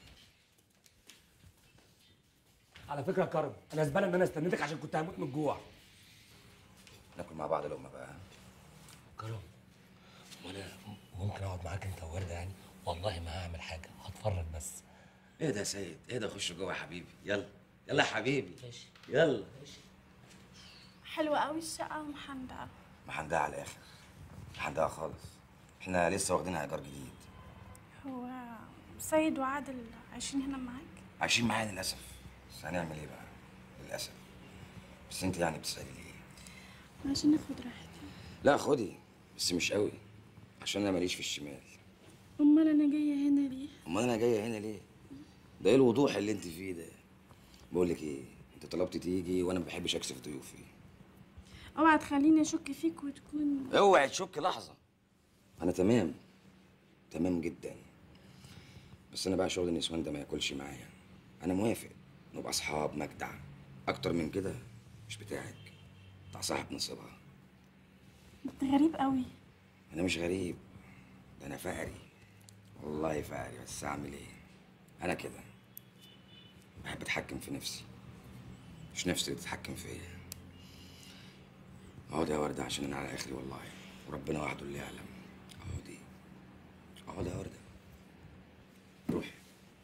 على فكره يا كرم انا زباله ان انا استنيتك عشان كنت هموت من الجوع ناكل مع بعض لقمه بقى كرم وانا ممكن اقعد معاك انت وورده يعني والله ما هعمل حاجه هتفرج بس ايه ده يا سيد ايه ده خش جوه يا حبيبي يلا يلا يا حبيبي يلا حلوه قوي الشقه ومحندقه محندقه على الاخر محندقه خالص احنا لسه واخدينها ايجار جديد هو سيد وعادل عايشين هنا معاك عايشين معايا للاسف بس هنعمل ايه بقى للاسف بس انت يعني بتسالي ليه عشان ناخد راحتي لا خدي بس مش قوي عشان انا ماليش في الشمال امال انا جايه هنا ليه امال انا جايه هنا ليه ده ايه الوضوح اللي انت فيه ده بقول لك ايه انت طلبت تيجي وانا ما بحبش اكسف ضيوفي اوعى تخليني اشك فيك وتكون اوعي تشك لحظه انا تمام تمام جدا بس انا بقى شغل النسوان ده ما ياكلش معايا انا موافق نبقى اصحاب مجدع اكتر من كده مش بتاعك بتاع صاحب نصيبها انت غريب قوي انا مش غريب ده انا فقري والله فاري بس اعمل ايه انا كده بحب اتحكم في نفسي مش نفسي اللي تتحكم فيا اقعد يا وردة عشان انا على اخري والله وربنا وحده اللي يعلم اقعدي اقعد يا وردة روحي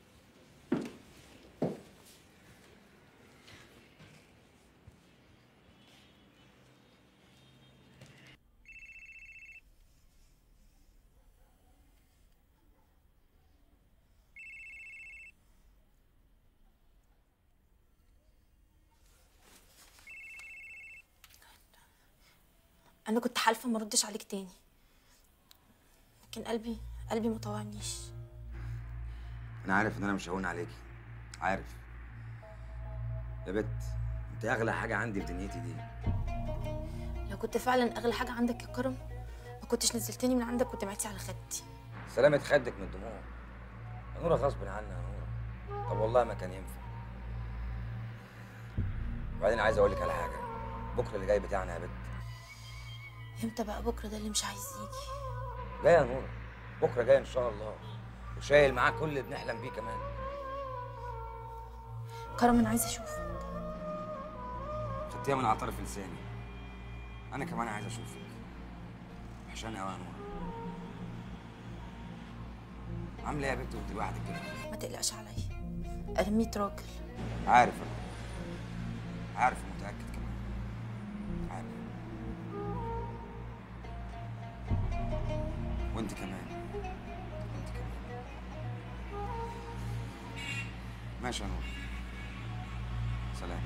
انا كنت حالفه ما ردش عليك تاني لكن قلبي قلبي ما طوعنيش انا عارف ان انا مش هون عليكي عارف يا بت انت اغلى حاجه عندي في دنيتي دي لو كنت فعلا اغلى حاجه عندك يا كرم ما كنتش نزلتني من عندك ودمعتي على خدي سلامة خدك من الدموع يا نورة غصب عني يا نورة طب والله ما كان ينفع وبعدين عايز اقول لك على حاجه بكره اللي جاي بتاعنا يا بت امتى بقى بكره ده اللي مش عايز يجي جاي يا نورة بكره جاي ان شاء الله وشايل معاه كل اللي بنحلم بيه كمان كرم انا عايزه اشوفك خدتيها من على طرف لساني انا كمان عايز اشوفك عشان قوي يا نورة عامله ايه يا بنت وانت لوحدك كده ما تقلقش عليا انا 100 راجل عارف انا عارف ومتاكد كمان عارف وانت كمان وانت كمان ماشي يا نور سلام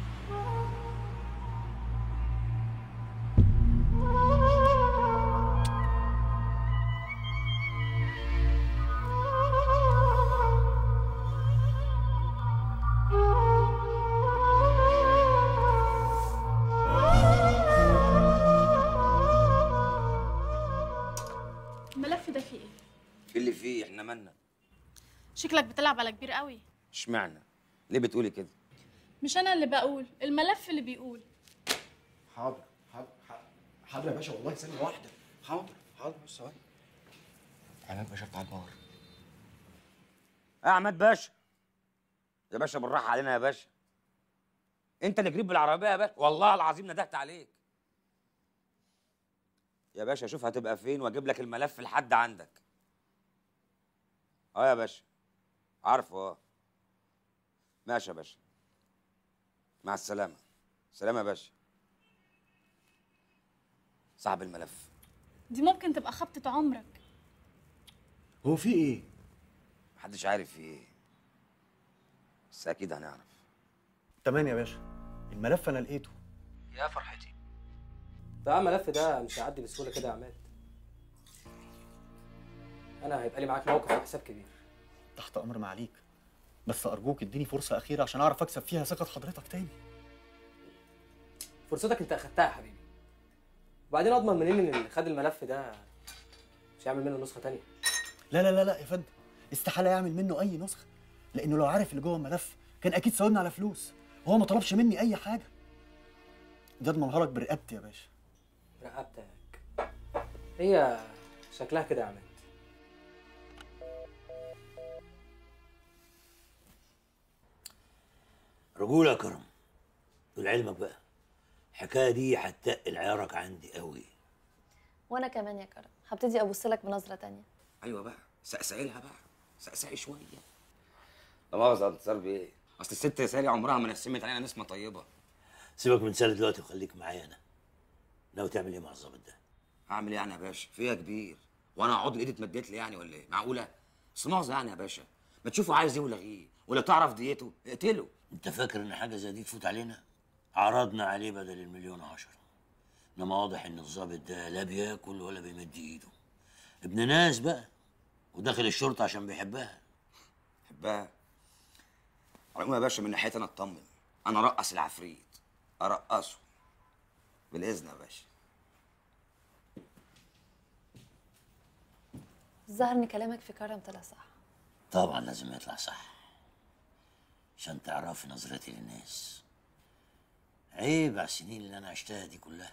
الملف ده فيه ايه ايه اللي فيه احنا مالنا شكلك بتلعب على كبير قوي اشمعنى ليه بتقولي كده مش انا اللي بقول الملف اللي بيقول حاضر حاضر حاضر حاضر يا باشا والله ثانيه واحده حاضر حاضر بس ثواني عماد باشا بتاع النار يا عماد باشا يا باشا بالراحه علينا يا باشا انت اللي جريب بالعربيه يا باشا والله العظيم ندهت عليك يا باشا شوف هتبقى فين واجيب لك الملف لحد عندك اه يا باشا عارفه اه ماشي يا باشا مع السلامه سلام يا باشا صاحب الملف دي ممكن تبقى خبطة عمرك هو في ايه محدش عارف في ايه بس اكيد هنعرف تمام يا باشا الملف انا لقيته يا فرحتي ده الملف ده مش هيعدي بسهوله كده يا عماد انا هيبقى لي معاك موقف وحساب كبير تحت امر معاليك بس ارجوك اديني فرصه اخيره عشان اعرف اكسب فيها ثقه حضرتك تاني فرصتك انت اخدتها يا حبيبي وبعدين اضمن منين ان اللي خد الملف ده مش هيعمل منه نسخه تانية لا لا لا لا يا فندم استحاله يعمل منه اي نسخه لانه لو عارف اللي جوه الملف كان اكيد ساومني على فلوس وهو ما طلبش مني اي حاجه ده اضمنها لك برقبتي يا باشا رقبتك هي شكلها كده يا عماد رجولة يا كرم ولعلمك بقى الحكاية دي هتقل عيارك عندي قوي وانا كمان يا كرم هبتدي ابص لك بنظره تانية ايوه بقى سقسقي لها بقى سقسقي شويه لا مؤاخذه انتصار بايه اصل الست سالي عمرها ما نسمت علينا نسمه طيبه سيبك من سالي دلوقتي وخليك معايا انا ناوي تعمل ايه مع الظابط ده؟ اعمل ايه يعني يا باشا فيها كبير وانا اقعد ايدي اتمدت لي يعني ولا ايه معقوله اصل مؤاخذه يعني يا باشا ما تشوفه عايز ايه ولغيه ولا تعرف ديته اقتله انت فاكر ان حاجة زي دي تفوت علينا؟ عرضنا عليه بدل المليون عشرة انما واضح ان الظابط ده لا بياكل ولا بيمد ايده ابن ناس بقى وداخل الشرطة عشان بيحبها حبها على العموم يا باشا من ناحيتي انا اطمن انا ارقص العفريت ارقصه بالاذن يا باشا الظاهر ان كلامك في كرم طلع صح طبعا لازم يطلع صح عشان تعرفي نظرتي للناس عيب على السنين اللي انا عشتها دي كلها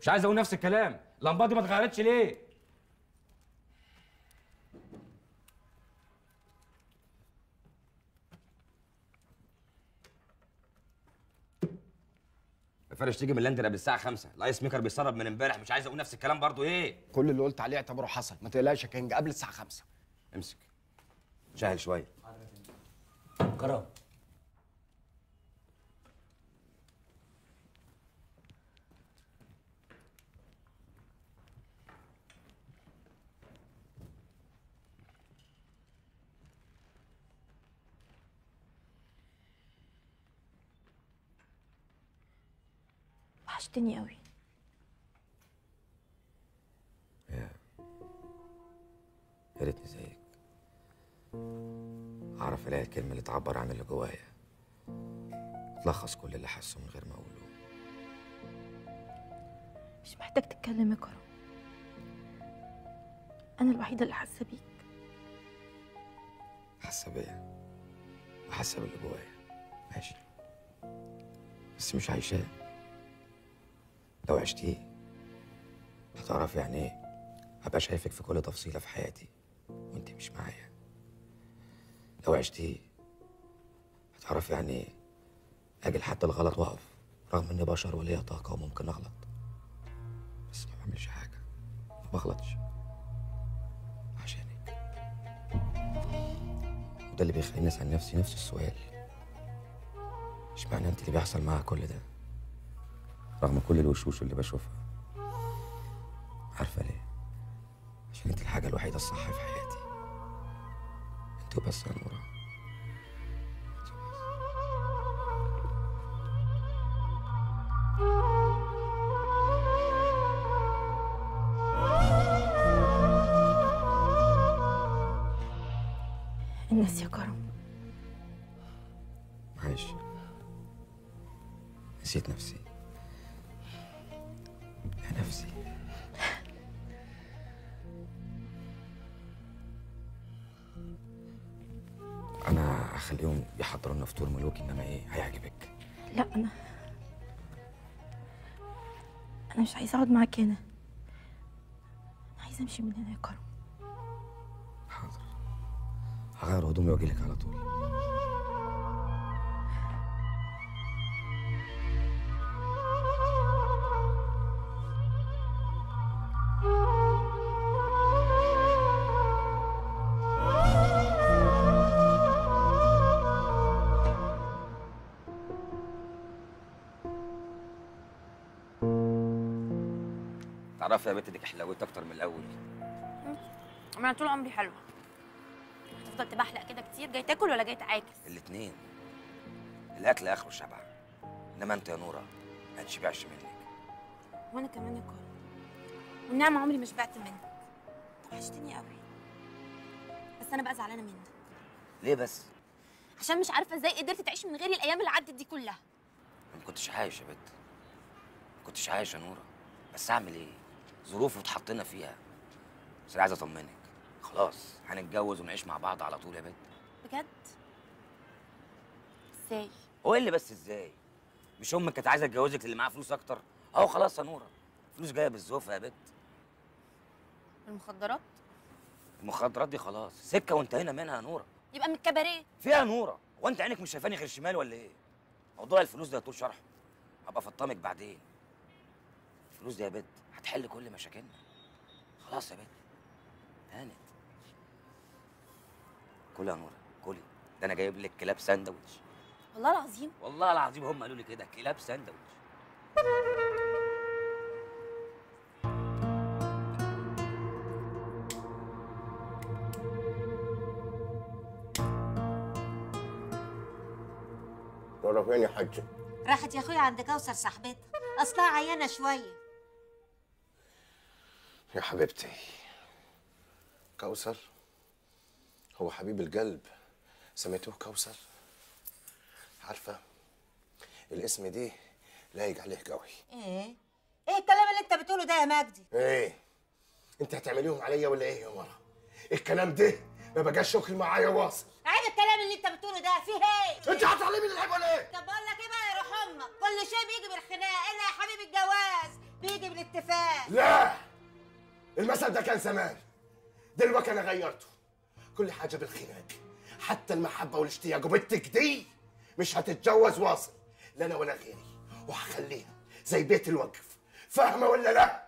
مش عايز اقول نفس الكلام اللمبات دي ما اتغيرتش ليه فرش تيجي من اللندن قبل الساعه 5 الايس ميكر بيسرب من امبارح مش عايز اقول نفس الكلام برضو ايه كل اللي قلت عليه اعتبره حصل ما تقلقش يا كينج قبل الساعه 5 امسك شاهل شويه كرم وحشتني قوي يا ريتني زيك اعرف الاقي الكلمه اللي تعبر عن اللي جوايا تلخص كل اللي حاسه من غير ما اقوله مش محتاج تتكلم يا كرم انا الوحيده اللي حاسه بيك حاسه بيا وحاسه باللي جوايا ماشي بس مش عايشاه لو عشتيه هتعرفي يعني ايه هبقى شايفك في كل تفصيله في حياتي وانت مش معايا لو عشتيه هتعرفي يعني ايه اجي لحد الغلط واقف رغم اني بشر وليا طاقه وممكن اغلط بس ما بعملش حاجه ما بغلطش عشانك وده اللي بيخليني اسال نفسي نفس السؤال اشمعنى انت اللي بيحصل معاها كل ده رغم كل الوشوش اللي بشوفها عارفه ليه عشان انت الحاجه الوحيده الصح في حياتي انت وبس يا نورا الناس يا كرم معلش نسيت نفسي يا نفسي انا هخليهم يحضروا لنا فطور ملوكي انما ايه هيعجبك لا انا انا مش عايزه اقعد معاك هنا انا عايزه امشي من هنا يا كرم هغير هدومي واجيلك على طول تعرفي يا بنت انك حلويت اكتر من الاول اما انا طول عمري حلوه هتفضل تبحلق كده كتير جاي تاكل ولا جاي تعاكس الاتنين الاكل اخره شبع انما انت يا نورا ما تشبعش منك وانا كمان يا كرم والنعمه عمري ما شبعت منك وحشتني قوي بس انا بقى زعلانه منك ليه بس عشان مش عارفه ازاي قدرت تعيش من غيري الايام اللي عدت دي كلها ما كنتش عايش يا بنت ما كنتش عايش يا نورا بس اعمل ايه ظروف اتحطينا فيها بس أنا عايز اطمنك خلاص هنتجوز ونعيش مع بعض على طول يا بنت بجد ازاي هو ايه اللي بس ازاي مش امك كانت عايزه تجوزك اللي معاه فلوس اكتر اهو خلاص يا نورا فلوس جايه بالزوفه يا بنت المخدرات المخدرات دي خلاص سكه وانتهينا منها يا نورا يبقى من الكباريه فيها نورا هو انت عينك مش شايفاني غير شمال ولا ايه موضوع الفلوس ده طول شرحه هبقى افطمك بعدين الفلوس دي يا بنت هتحل كل مشاكلنا خلاص يا بنت هانت كلي يا نورا كلي ده انا جايب لك كلاب ساندوتش والله العظيم والله العظيم هم قالوا لي كده كلاب ساندوتش نورا فين يا حجة؟ راحت يا اخويا عند كوثر صاحبتها اصلها عيانه شويه يا حبيبتي كوثر هو حبيب القلب سميتوه كوثر عارفة الاسم دي لايق عليه قوي ايه ايه الكلام اللي انت بتقوله ده يا مجدي ايه انت هتعمليهم عليا ولا ايه يا مرة الكلام ده ما بقاش شكل معايا واصل عيب الكلام اللي انت بتقوله ده فيه ايه انت هتعلميني العيب ولا ايه طب بقول لك ايه بقى يا روح امك كل شيء بيجي بالخناق الا يا حبيبي الجواز بيجي بالاتفاق لا المثل ده كان زمان دلوقتي انا غيرته كل حاجه بالخناق حتى المحبه والاشتياق وبنتك دي مش هتتجوز واصل لا انا ولا غيري وهخليها زي بيت الوقف فاهمه ولا لا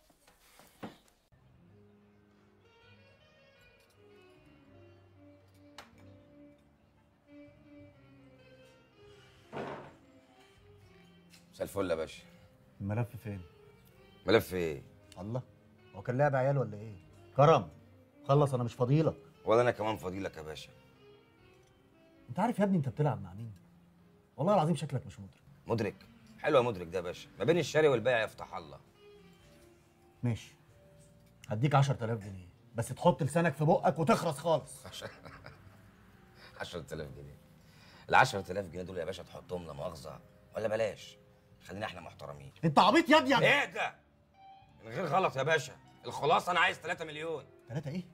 مساء الفل يا باشا الملف فين؟ ملف ايه؟ الله هو كان لعب عيال ولا ايه؟ كرم خلص انا مش فاضيلك ولا انا كمان فضيلك يا باشا انت عارف يا ابني انت بتلعب مع مين؟ والله العظيم شكلك مش مدرك مدرك حلو يا مدرك ده يا باشا ما بين الشاري والبيع يفتح الله ماشي هديك 10000 جنيه بس تحط لسانك في بقك وتخرس خالص 10000 جنيه ال 10000 جنيه دول يا باشا تحطهم لا مؤاخذه ولا بلاش خلينا احنا محترمين انت عبيط يا ابني ايه ده؟ من غير غلط يا باشا الخلاصه انا عايز 3 مليون 3 ايه؟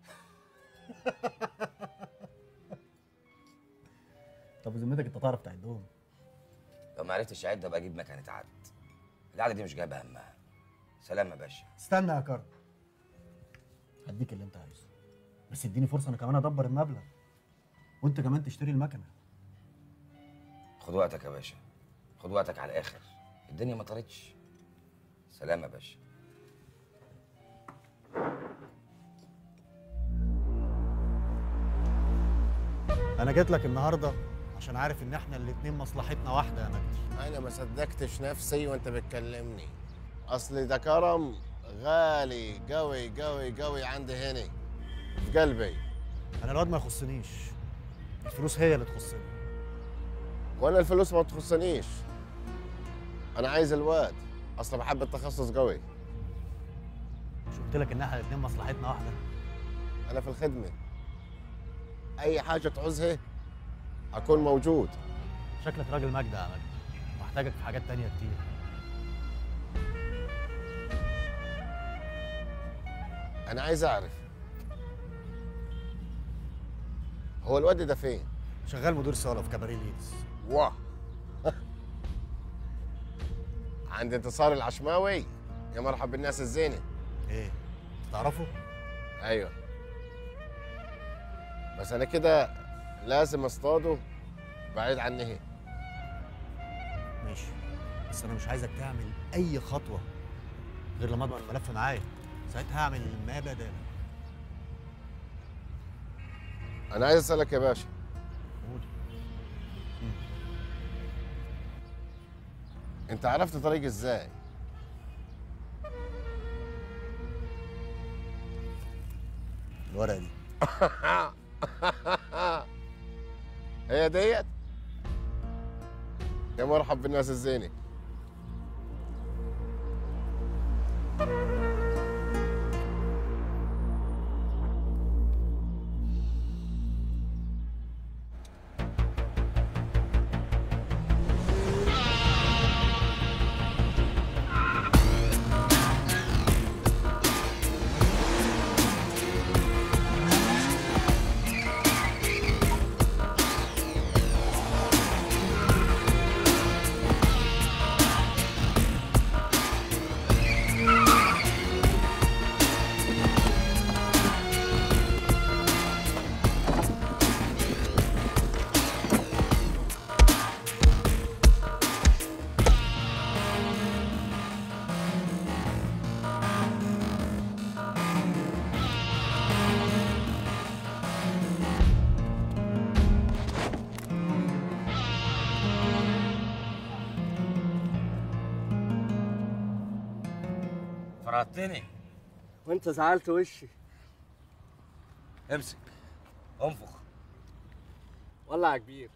طب بذمتك انت تعرف تعدهم لو ما عرفتش اعد ابقى اجيب مكنه عد القعده دي مش جايبه همها سلام يا باشا استنى يا كرم هديك اللي انت عايزه بس اديني فرصه انا كمان ادبر المبلغ وانت كمان تشتري المكنه خد وقتك يا باشا خد وقتك على الاخر الدنيا ما طارتش سلام يا باشا انا جيت لك النهارده عشان عارف ان احنا الاتنين مصلحتنا واحده يا مجدي انا ما صدقتش نفسي وانت بتكلمني اصلي ده كرم غالي قوي قوي قوي عندي هنا في قلبي انا الواد ما يخصنيش الفلوس هي اللي تخصني وانا الفلوس ما تخصنيش انا عايز الواد اصلا بحب التخصص قوي مش قلت لك ان احنا الاتنين مصلحتنا واحده انا في الخدمه اي حاجه تعوزها اكون موجود شكلك راجل مجدع يا مجدي محتاجك في حاجات تانية كتير انا عايز اعرف هو الواد ده فين شغال مدير صاله في كباريه ليدز واه عند انتصار العشماوي يا مرحب بالناس الزينه ايه تعرفه ايوه بس انا كده لازم اصطاده بعيد عني ماشي بس انا مش عايزك تعمل اي خطوه غير لما اضمن الملف معايا ساعتها هعمل ما بدالك انا عايز اسالك يا باشا انت عرفت طريق ازاي الورقه دي هي ديت يا مرحب بالناس الزينه فرقتني وانت زعلت وشي امسك انفخ ولع يا كبير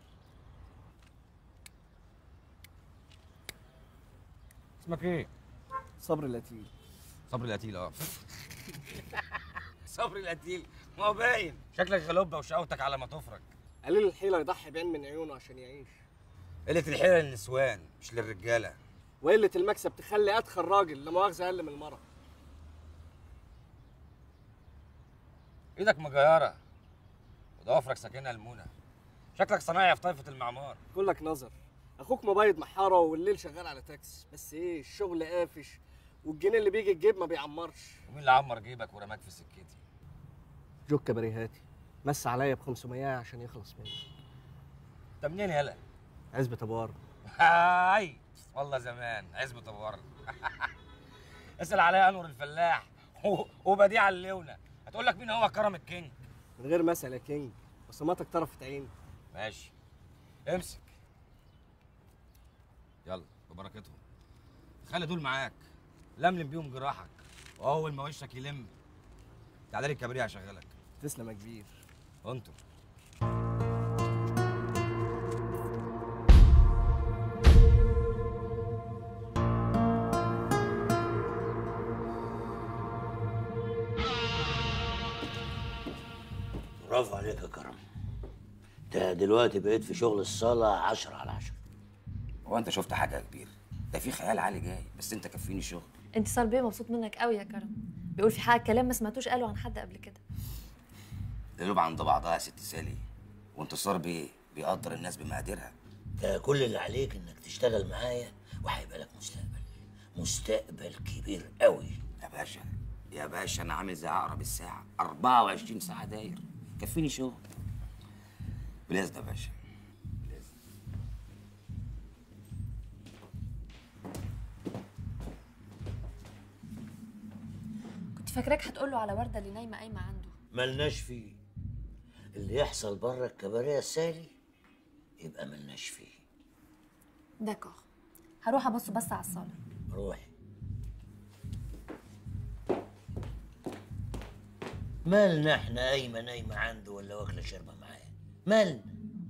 اسمك ايه؟ صبري القتيل صبري القتيل اه صبري القتيل ما هو باين شكلك غلوبه وشقاوتك على ما تفرج قليل الحيلة يضحي بعين من عيونه عشان يعيش قله الحيله للنسوان مش للرجاله وقلة المكسب تخلي أدخل راجل لا مؤاخذة أقل من المرة ايدك مجيره وضوافرك ساكنه المونه شكلك صنايعي في طائفه المعمار كلك نظر أخوك مبيض محارة والليل شغال على تاكس بس إيه الشغل قافش والجنيه اللي بيجي الجيب ما بيعمرش ومين اللي عمر جيبك ورماك في سكتي جوك بريهاتي مس عليا ب 500 عشان يخلص مني انت منين يالا عزبة ابو ارض هاي والله زمان عزبة ابو ورد اسال عليا انور الفلاح و- وبديع الليونه هتقول لك مين هو كرم الكينج من غير مسألة يا كينج بصماتك طرفت عيني ماشي امسك يلا ببركتهم خلي دول معاك لملم بيهم جراحك واول ما وشك يلم تعالى لي الكبريت هشغلك تسلم يا كبير انتوا برافو عليك يا كرم انت دلوقتي بقيت في شغل الصالة عشرة على عشرة هو انت شفت حاجه يا كبير ده في خيال عالي جاي بس انت كفيني شغل انتصار بيه مبسوط منك قوي يا كرم بيقول في حاجه كلام ما سمعتوش قاله عن حد قبل كده قلوب عند بعضها يا ست سالي وانتصار بيه بيقدر الناس بمقاديرها ده كل اللي عليك انك تشتغل معايا وهيبقى لك مستقبل مستقبل كبير قوي يا باشا يا باشا انا عامل زي عقرب الساعه 24 ساعه داير كفيني شغل بلاز ده يا باشا كنت فاكراك هتقول له على ورده اللي نايمه قايمه عنده ملناش فيه اللي يحصل بره الكباريه يا سالي يبقى ملناش فيه داكور هروح ابص بس على الصاله روحي مالنا احنا قايمه نايمه عنده ولا واكله شربه معاه مالنا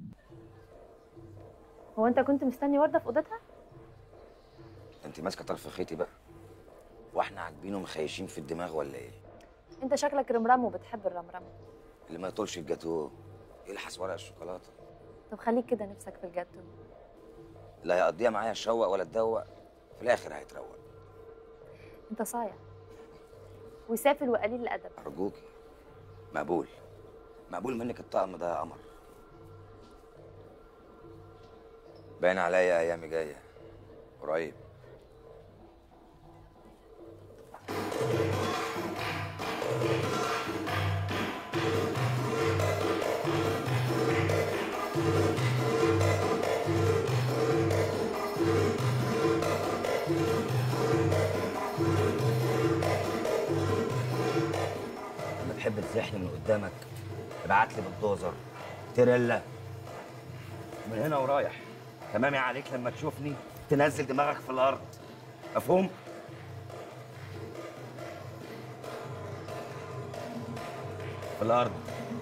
هو انت كنت مستني ورده في اوضتها انت ماسكه طرف خيطي بقى واحنا عاجبين ومخيشين في الدماغ ولا ايه انت شكلك رمرم وبتحب الرمرم اللي ما يطولش الجاتوه يلحس ورق الشوكولاته طب خليك كده نفسك في الجاتو لا هيقضيها معايا شوق ولا تدوق في الاخر هيتروق انت صايع وسافل وقليل الادب ارجوكي مقبول مقبول منك الطقم ده يا قمر باين عليا ايامي جايه قريب لما تحب تزحني من قدامك ابعت لي بالدوزر تريلا من هنا ورايح تمامي عليك لما تشوفني تنزل دماغك في الارض مفهوم في الارض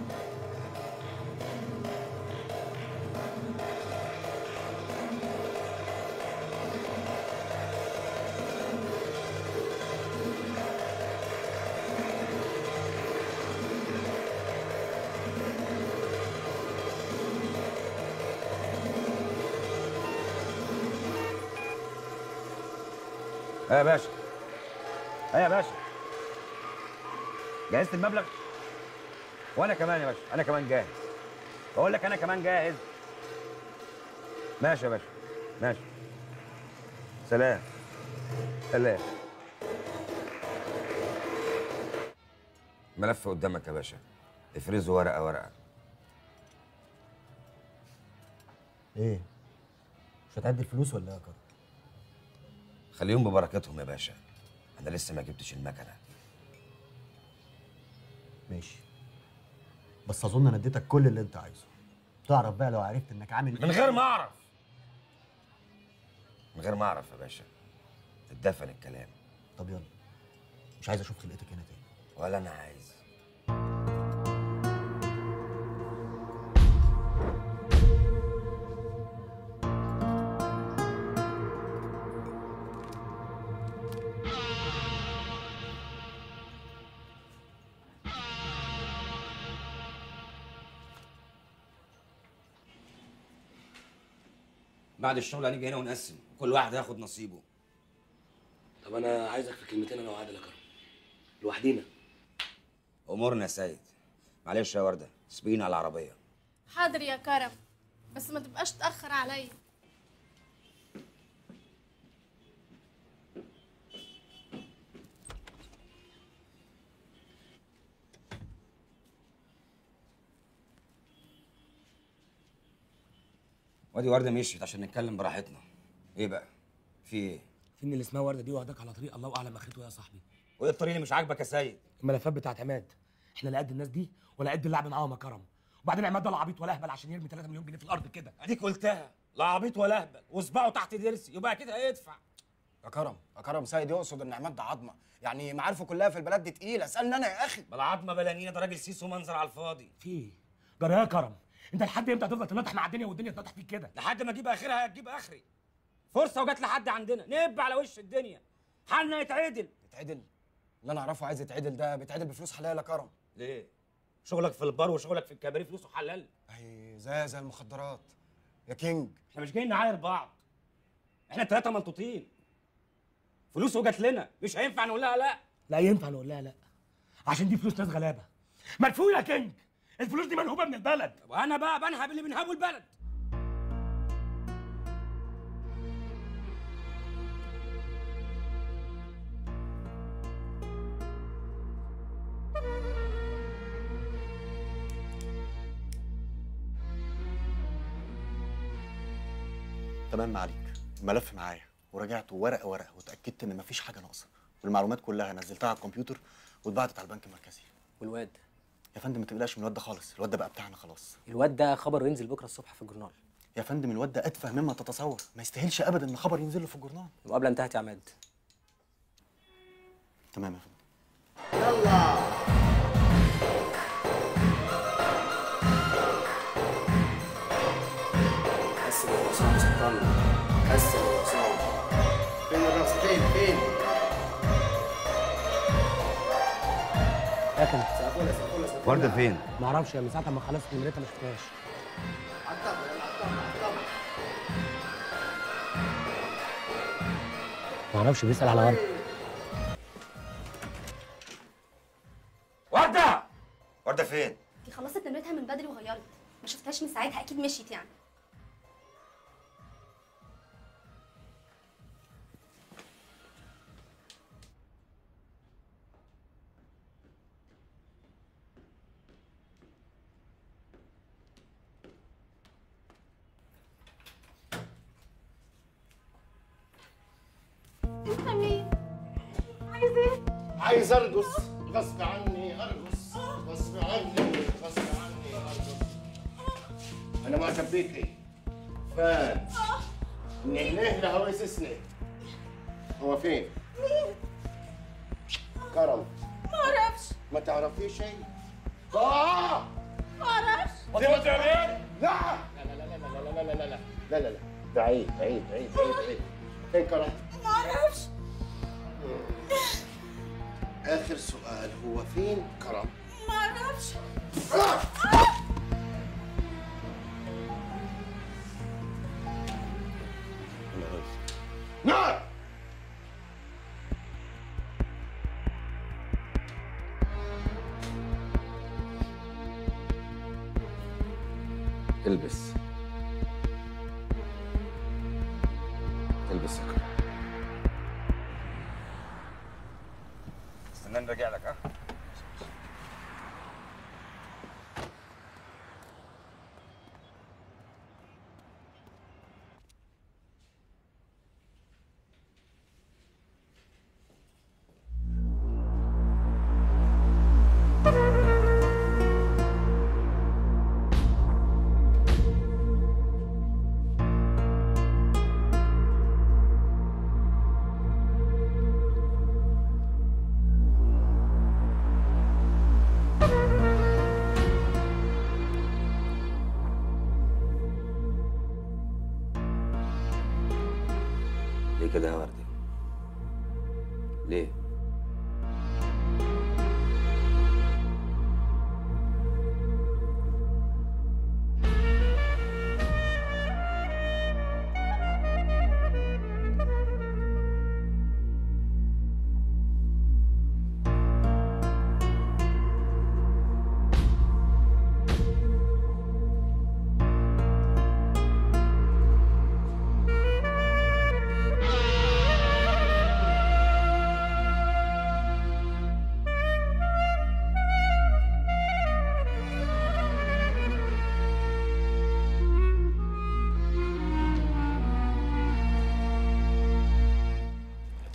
ايه يا باشا ايه يا باشا جهزت المبلغ وانا كمان يا باشا انا كمان جاهز بقول لك انا كمان جاهز ماشي يا باشا ماشي سلام سلام ملف قدامك يا باشا افرزه ورقه ورقه ايه مش هتعدي الفلوس ولا ايه يا كرم خليهم ببركتهم يا باشا انا لسه ما جبتش المكنه ماشي بس اظن انا اديتك كل اللي انت عايزه تعرف بقى لو عرفت انك عامل من غير ما اعرف من غير ما اعرف يا باشا اتدفن الكلام طب يلا مش عايز اشوف خلقتك هنا تاني ولا انا عايز بعد الشغل هنيجي هنا ونقسم كل واحد هياخد نصيبه طب انا عايزك في كلمتين انا وعادل يا كرم لوحدينا امورنا يا سيد معلش يا ورده سبقينا على العربيه حاضر يا كرم بس ما تبقاش تأخر عليا وادي ورده مشيت عشان نتكلم براحتنا ايه بقى في ايه في ان اللي اسمها ورده دي واخداك على طريق الله اعلم اخرته إيه يا صاحبي وايه الطريق اللي مش عاجبك يا سيد الملفات بتاعت عماد احنا لا قد الناس دي ولا قد اللعب معاهم يا كرم وبعدين عماد ده لا عبيط ولا اهبل عشان يرمي 3 مليون جنيه في الارض كده اديك قلتها لا عبيط ولا اهبل وصباعه تحت ضرسي يبقى كده هيدفع يا كرم يا كرم سيد يقصد ان عماد ده عظمه يعني معارفه كلها في البلد دي تقيله اسالني انا يا اخي بلا عظمه بلا نيله ده راجل سيسو منظر على الفاضي في ايه جرى يا كرم انت لحد امتى هتفضل تنطح مع الدنيا والدنيا تنطح فيك كده لحد ما اجيب اخرها هتجيب اخري فرصه وجات لحد عندنا نب على وش الدنيا حالنا يتعدل يتعدل اللي انا اعرفه عايز يتعدل ده بيتعدل بفلوس حلال يا كرم ليه شغلك في البار وشغلك في الكباريه فلوسه حلال اهي زي زي المخدرات يا كينج احنا مش جايين نعاير بعض احنا الثلاثه منطوطين فلوسه جات لنا مش هينفع نقول لها لا لا ينفع نقول لها لا عشان دي فلوس ناس غلابه مدفوع يا كينج الفلوس دي منهوبه من البلد وانا بقى بنهب اللي بينهبوا البلد تمام ما عليك الملف معايا وراجعته ورقه ورقه واتاكدت ان مفيش حاجه ناقصه والمعلومات كلها نزلتها على الكمبيوتر واتبعتت على البنك المركزي والواد يا فندم ما تقلقش من الواد ده خالص الواد ده بقى بتاعنا خلاص الواد ده خبره ينزل بكره الصبح في الجورنال يا فندم الواد ده اتفه مما تتصور ما يستاهلش ابدا ان خبر ينزل له في الجورنال المقابله انتهت يا عماد تمام يا فندم قسم يا عصام سلطان قسم يا عصام فين الراس فين فين لكن سقفوله سقفوله سقفوله ورده فين ما اعرفش من ساعه ما خلصت نمرتها ما شفتهاش ما اعرفش بيسال على ورده ورده ورده فين دي خلصت نمرتها من بدري وغيرت ما شفتهاش من ساعتها اكيد مشيت يعني انت مين؟ عايز ايه؟ عايز ارقص غصب عني ارقص غصب عني غصب عني ارقص انا معجب بيكي فان نهنه لهويس سنه هو فين؟ مين؟ كرم ما اعرفش ما تعرفيش شيء؟ اه ما اعرفش دي ما تعرفين؟ لا لا لا لا لا لا لا لا لا لا لا لا بعيد بعيد بعيد بعيد بعيد فين كرم؟ ما اعرفش آخر سؤال هو فين كرم؟ ما اعرفش نار البس البس يا كرم استناني راجع لك ها ليه كده يا وردي ليه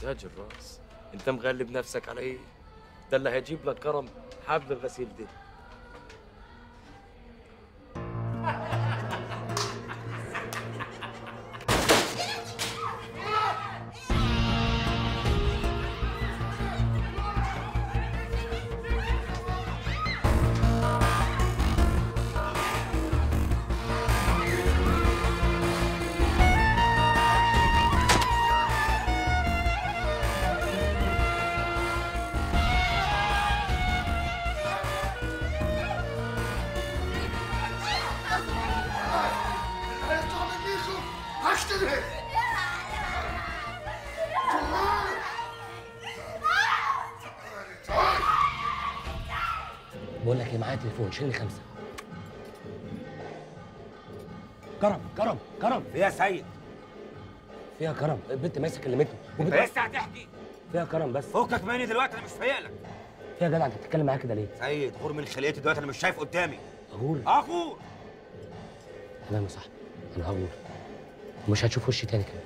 تاج الراس انت مغلب نفسك على ايه ده اللي هيجيب لك كرم حبل الغسيل ده بقول لك ايه معايا تليفون شيل لي خمسه كرم كرم كرم يا سيد فيها كرم البنت ماسكه كلمتني انت لسه هتحكي فيها كرم بس فكك مني دلوقتي انا مش فايق لك فيها جدع انت بتتكلم معايا كده ليه؟ سيد غور من خليتي دلوقتي انا مش شايف قدامي اغور اغور تمام يا صاحبي انا هغور ومش هتشوف وشي تاني كمان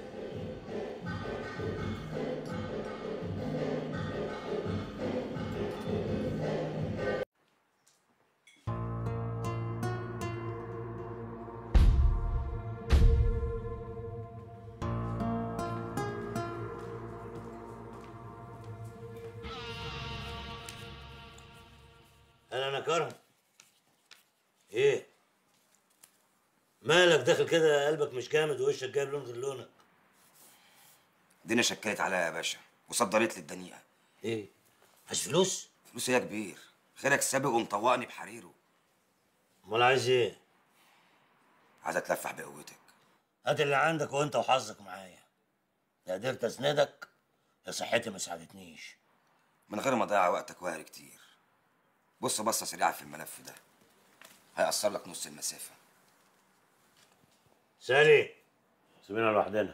انا انا كرم ايه مالك داخل كده قلبك مش جامد ووشك جايب لون غير لونك الدنيا شكلت عليا يا باشا وصدرت لي الدنيئه ايه عايز فلوس فلوس يا كبير خيرك سابق ومطوقني بحريره امال عايز ايه عايز اتلفح بقوتك هات اللي عندك وانت وحظك معايا يا قدرت اسندك يا صحتي ما ساعدتنيش من غير ما اضيع وقتك وهري كتير بص بصه سريعه في الملف ده هيأثر لك نص المسافه سالي سيبينا لوحدنا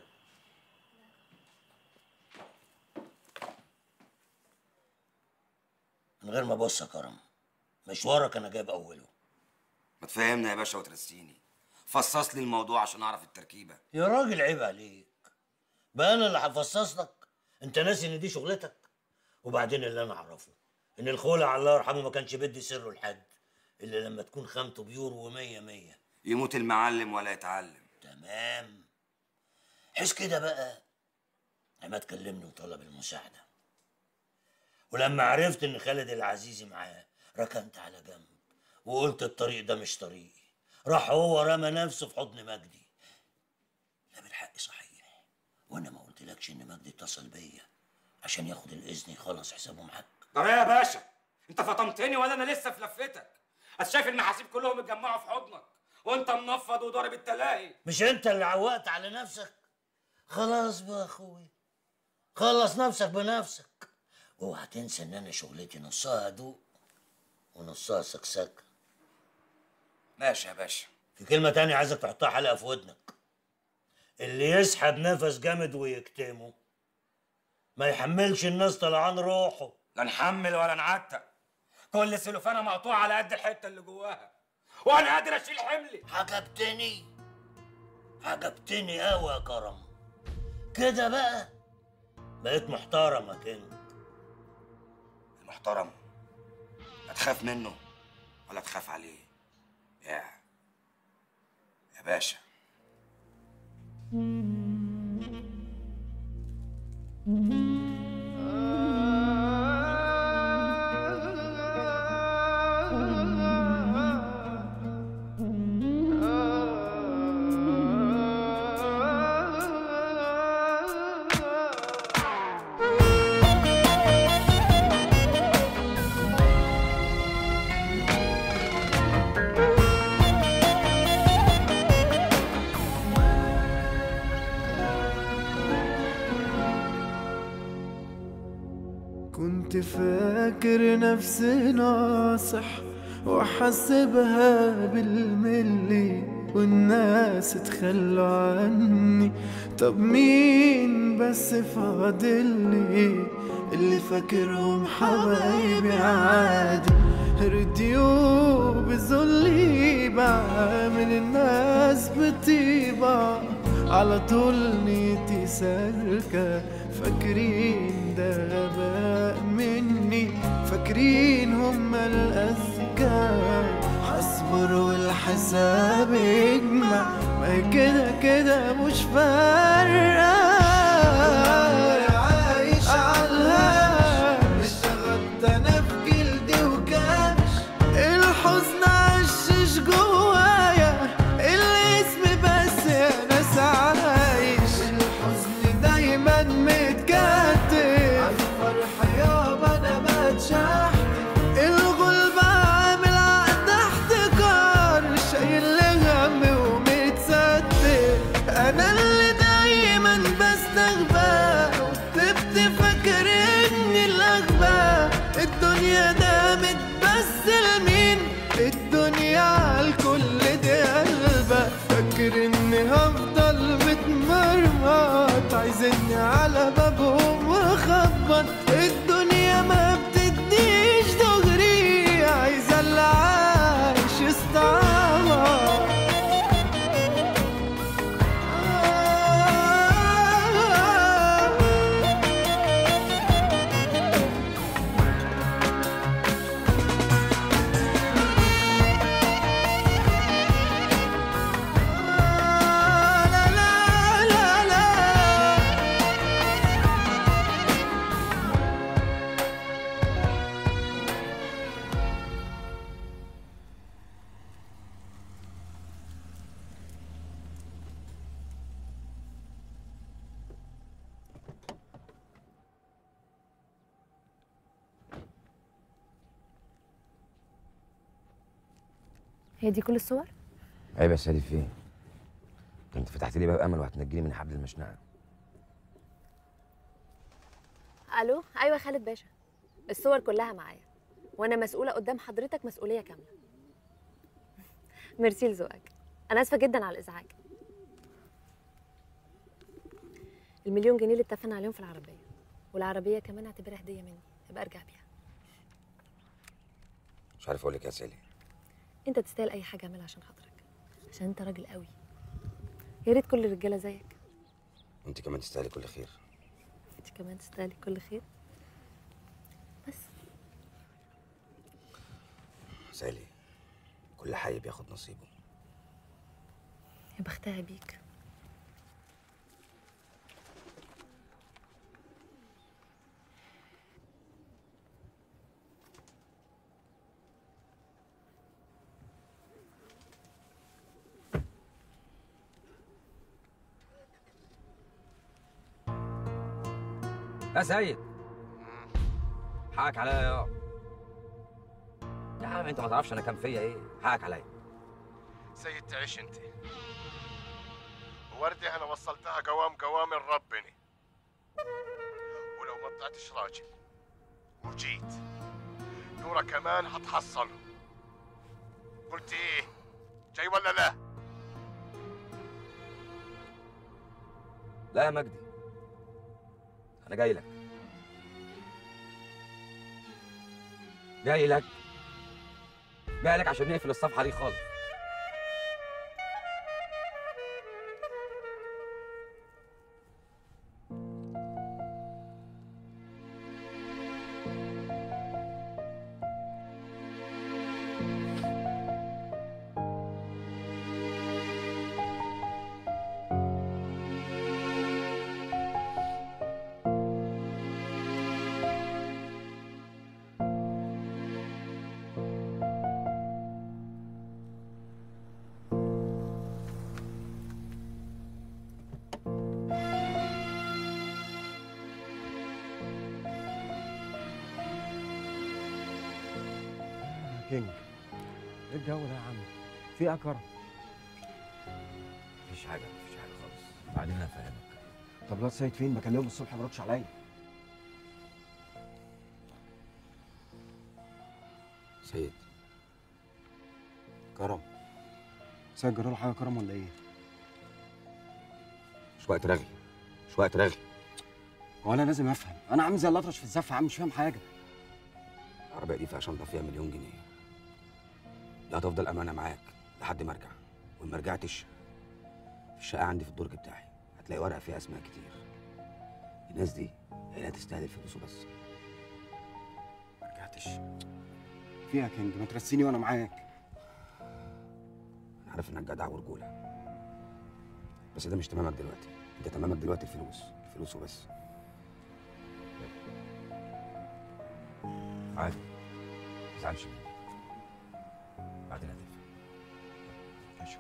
من غير ما ابص يا كرم مشوارك انا جايب اوله ما تفهمنا يا باشا وترسيني فصص لي الموضوع عشان اعرف التركيبه يا راجل عيب عليك بقى انا اللي هفصص لك انت ناسي ان دي شغلتك وبعدين اللي انا اعرفه ان الخولع الله يرحمه ما كانش بيدي سره لحد الا لما تكون خامته بيور ومية مية يموت المعلم ولا يتعلم تمام حس كده بقى عماد كلمني وطلب المساعدة ولما عرفت ان خالد العزيزي معاه ركنت على جنب وقلت الطريق ده مش طريقي راح هو رمى نفسه في حضن مجدي لا بالحق صحيح وانا ما قلتلكش ان مجدي اتصل بيا عشان ياخد الاذن يخلص حسابه معاك ده يا باشا انت فطمتني ولا انا لسه في لفتك انا شايف المحاسيب كلهم اتجمعوا في حضنك وانت منفض وضارب التلاهي مش انت اللي عوقت على نفسك خلاص بقى يا اخوي خلص نفسك بنفسك واوعى تنسى ان انا شغلتي نصها هدوء ونصها سكسكه ماشي يا باشا في كلمة تانية عايزك تحطها حلقة في ودنك اللي يسحب نفس جامد ويكتمه ما يحملش الناس طلعان روحه لا نحمل ولا نعتق كل سلوفانه مقطوعه على قد الحته اللي جواها وانا قادر اشيل حملي عجبتني عجبتني قوي يا كرم كده بقى بقيت محترم يا كينج المحترم لا تخاف منه ولا تخاف عليه يا يا باشا كنت فاكر نفسي ناصح وحسبها بالملي والناس تخلوا عني طب مين بس فاضلي اللي فاكرهم حبايبي عادي رديوا بذلي بعمل الناس بطيبة على طول نيتي سالكة فاكرين ده غباء مني فاكرين هما الأذكى هصبر والحساب يجمع ما هي كده كده مش فارقة عايش عالهاش اشتغلت انا في جلدي وكاش الحزن عشش جوايا الاسم بس يا ناس عايش الحزن دايما متكتف عالفرح يابا انا بتشحت الغلب عامل عقد احتكار شايل هم ومتستف انا اللي دايما بستغبى وكتبت فاكر اني الاغبى الدنيا دامت بس لمين الدنيا عالكل دي قلبة فاكر اني هفضل متمرمط عايزني على بابهم واخبط الدنيا ما بتديش دغري عايزة اللي عايش يستعمر هي دي كل الصور عيب يا سيدي في ايه؟ انت فتحت لي باب امل وهتنجيني من حبل المشنقه الو ايوه خالد باشا الصور كلها معايا وانا مسؤوله قدام حضرتك مسؤوليه كامله ميرسي لذوقك انا اسفه جدا على الازعاج المليون جنيه اللي اتفقنا عليهم في العربيه والعربيه كمان اعتبرها هديه مني ابقى ارجع بيها مش عارف اقول لك يا سالي انت تستاهل اي حاجه اعملها عشان خاطرك عشان انت راجل قوي يا ريت كل الرجاله زيك وانت كمان تستاهلي كل خير انت كمان تستاهلي كل خير بس سالي كل حي بياخد نصيبه يا بختها بيك يا سيد حقك عليا يا يا عم انت ما تعرفش انا كان فيا ايه حقك عليا سيد تعيش انت وردي انا وصلتها قوام قوام لربني ولو ما طلعتش راجل وجيت نورة كمان هتحصله قلت ايه جاي ولا لا لا يا مجدي انا جاي لك جاي لك جاي لك عشان نقفل الصفحه دي خالص كينج ايه الجو ده يا عم في ايه يا كرم مفيش حاجه مفيش حاجه خالص بعدين هفهمك طب الواد سيد فين بكلمه الصبح ما ردش عليا سيد كرم سيد جرى له حاجه كرم ولا ايه مش وقت رغي مش وقت رغي هو انا لازم افهم انا عامل زي الاطرش في الزفه يا عم مش فاهم حاجه العربيه دي فيها شنطه فيها مليون جنيه دي هتفضل امانه معاك لحد ما ارجع وان ما رجعتش الشقه عندي في الدرج بتاعي هتلاقي ورقه فيها اسماء كتير الناس دي هي اللي هتستاهل الفلوس وبس ما رجعتش فيها كينج ما ترسيني وانا معاك انا عارف انك جدع ورجوله بس ده مش تمامك دلوقتي انت تمامك دلوقتي الفلوس الفلوس وبس عادي ما تزعلش مني بعدين هتفهم ماشي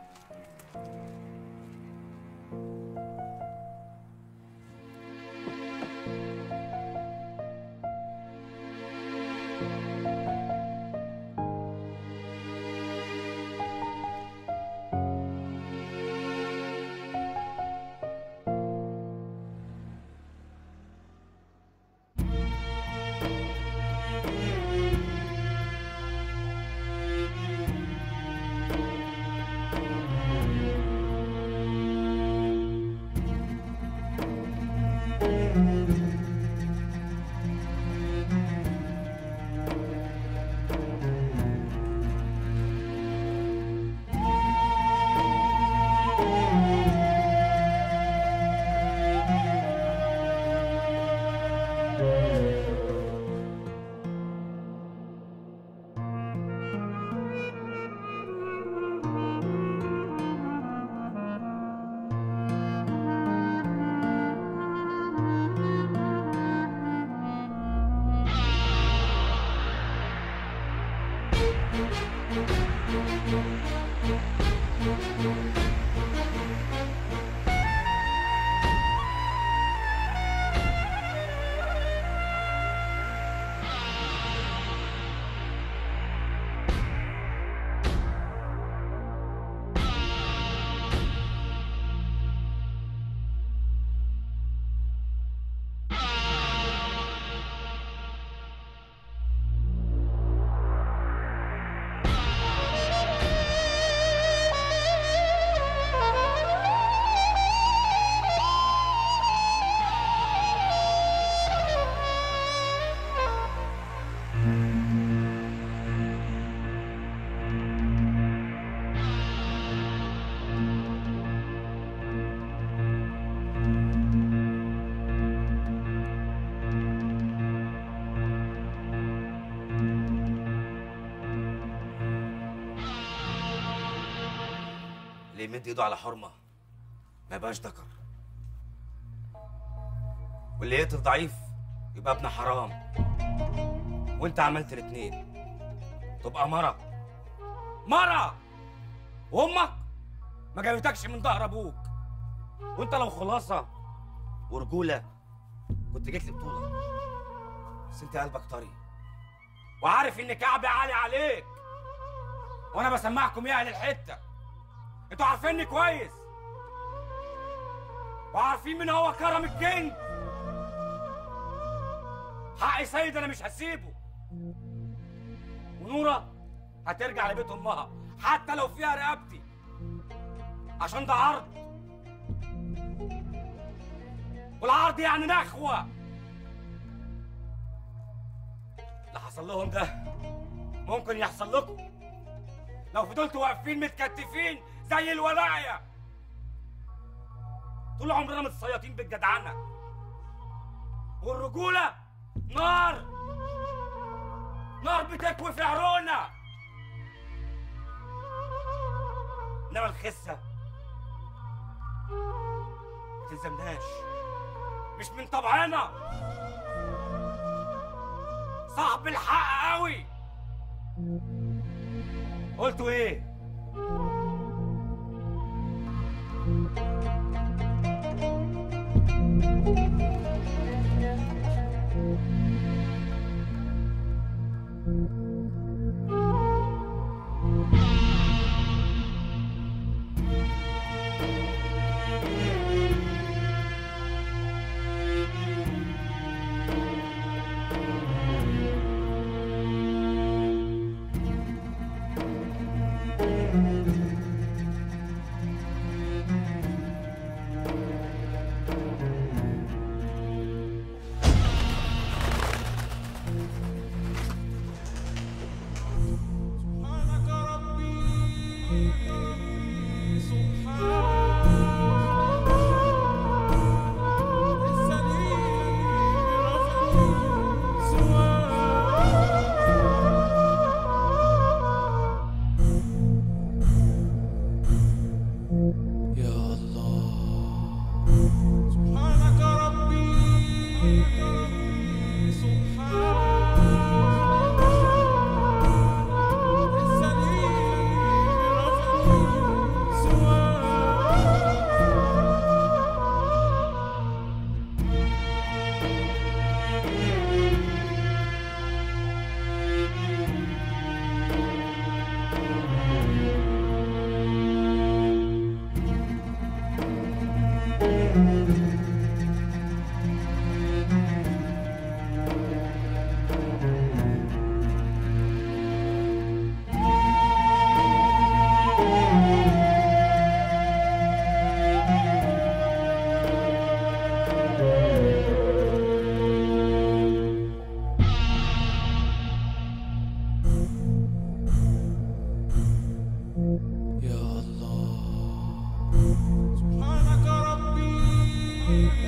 اللي يمد ايده على حرمه ما يبقاش ذكر واللي يقتل ضعيف يبقى ابن حرام وانت عملت الاتنين تبقى مرة مرة وامك ما جابتكش من ظهر ابوك وانت لو خلاصة ورجولة كنت جيت لي بطولة بس انت قلبك طري وعارف ان كعبي عالي عليك وانا بسمعكم يا اهل الحته انتوا عارفيني كويس وعارفين مين هو كرم الكينج حق سيد انا مش هسيبه ونورة هترجع لبيت امها حتى لو فيها رقبتي عشان ده عرض والعرض يعني نخوة اللي حصل لهم ده ممكن يحصل لكم لو فضلتوا واقفين متكتفين زي الولاية طول عمرنا متصيطين بالجدعنة والرجولة نار نار بتكوي في عروقنا انما الخسة ما تلزمناش مش من طبعنا صاحب الحق قوي قلتوا ايه سبحان Thank you.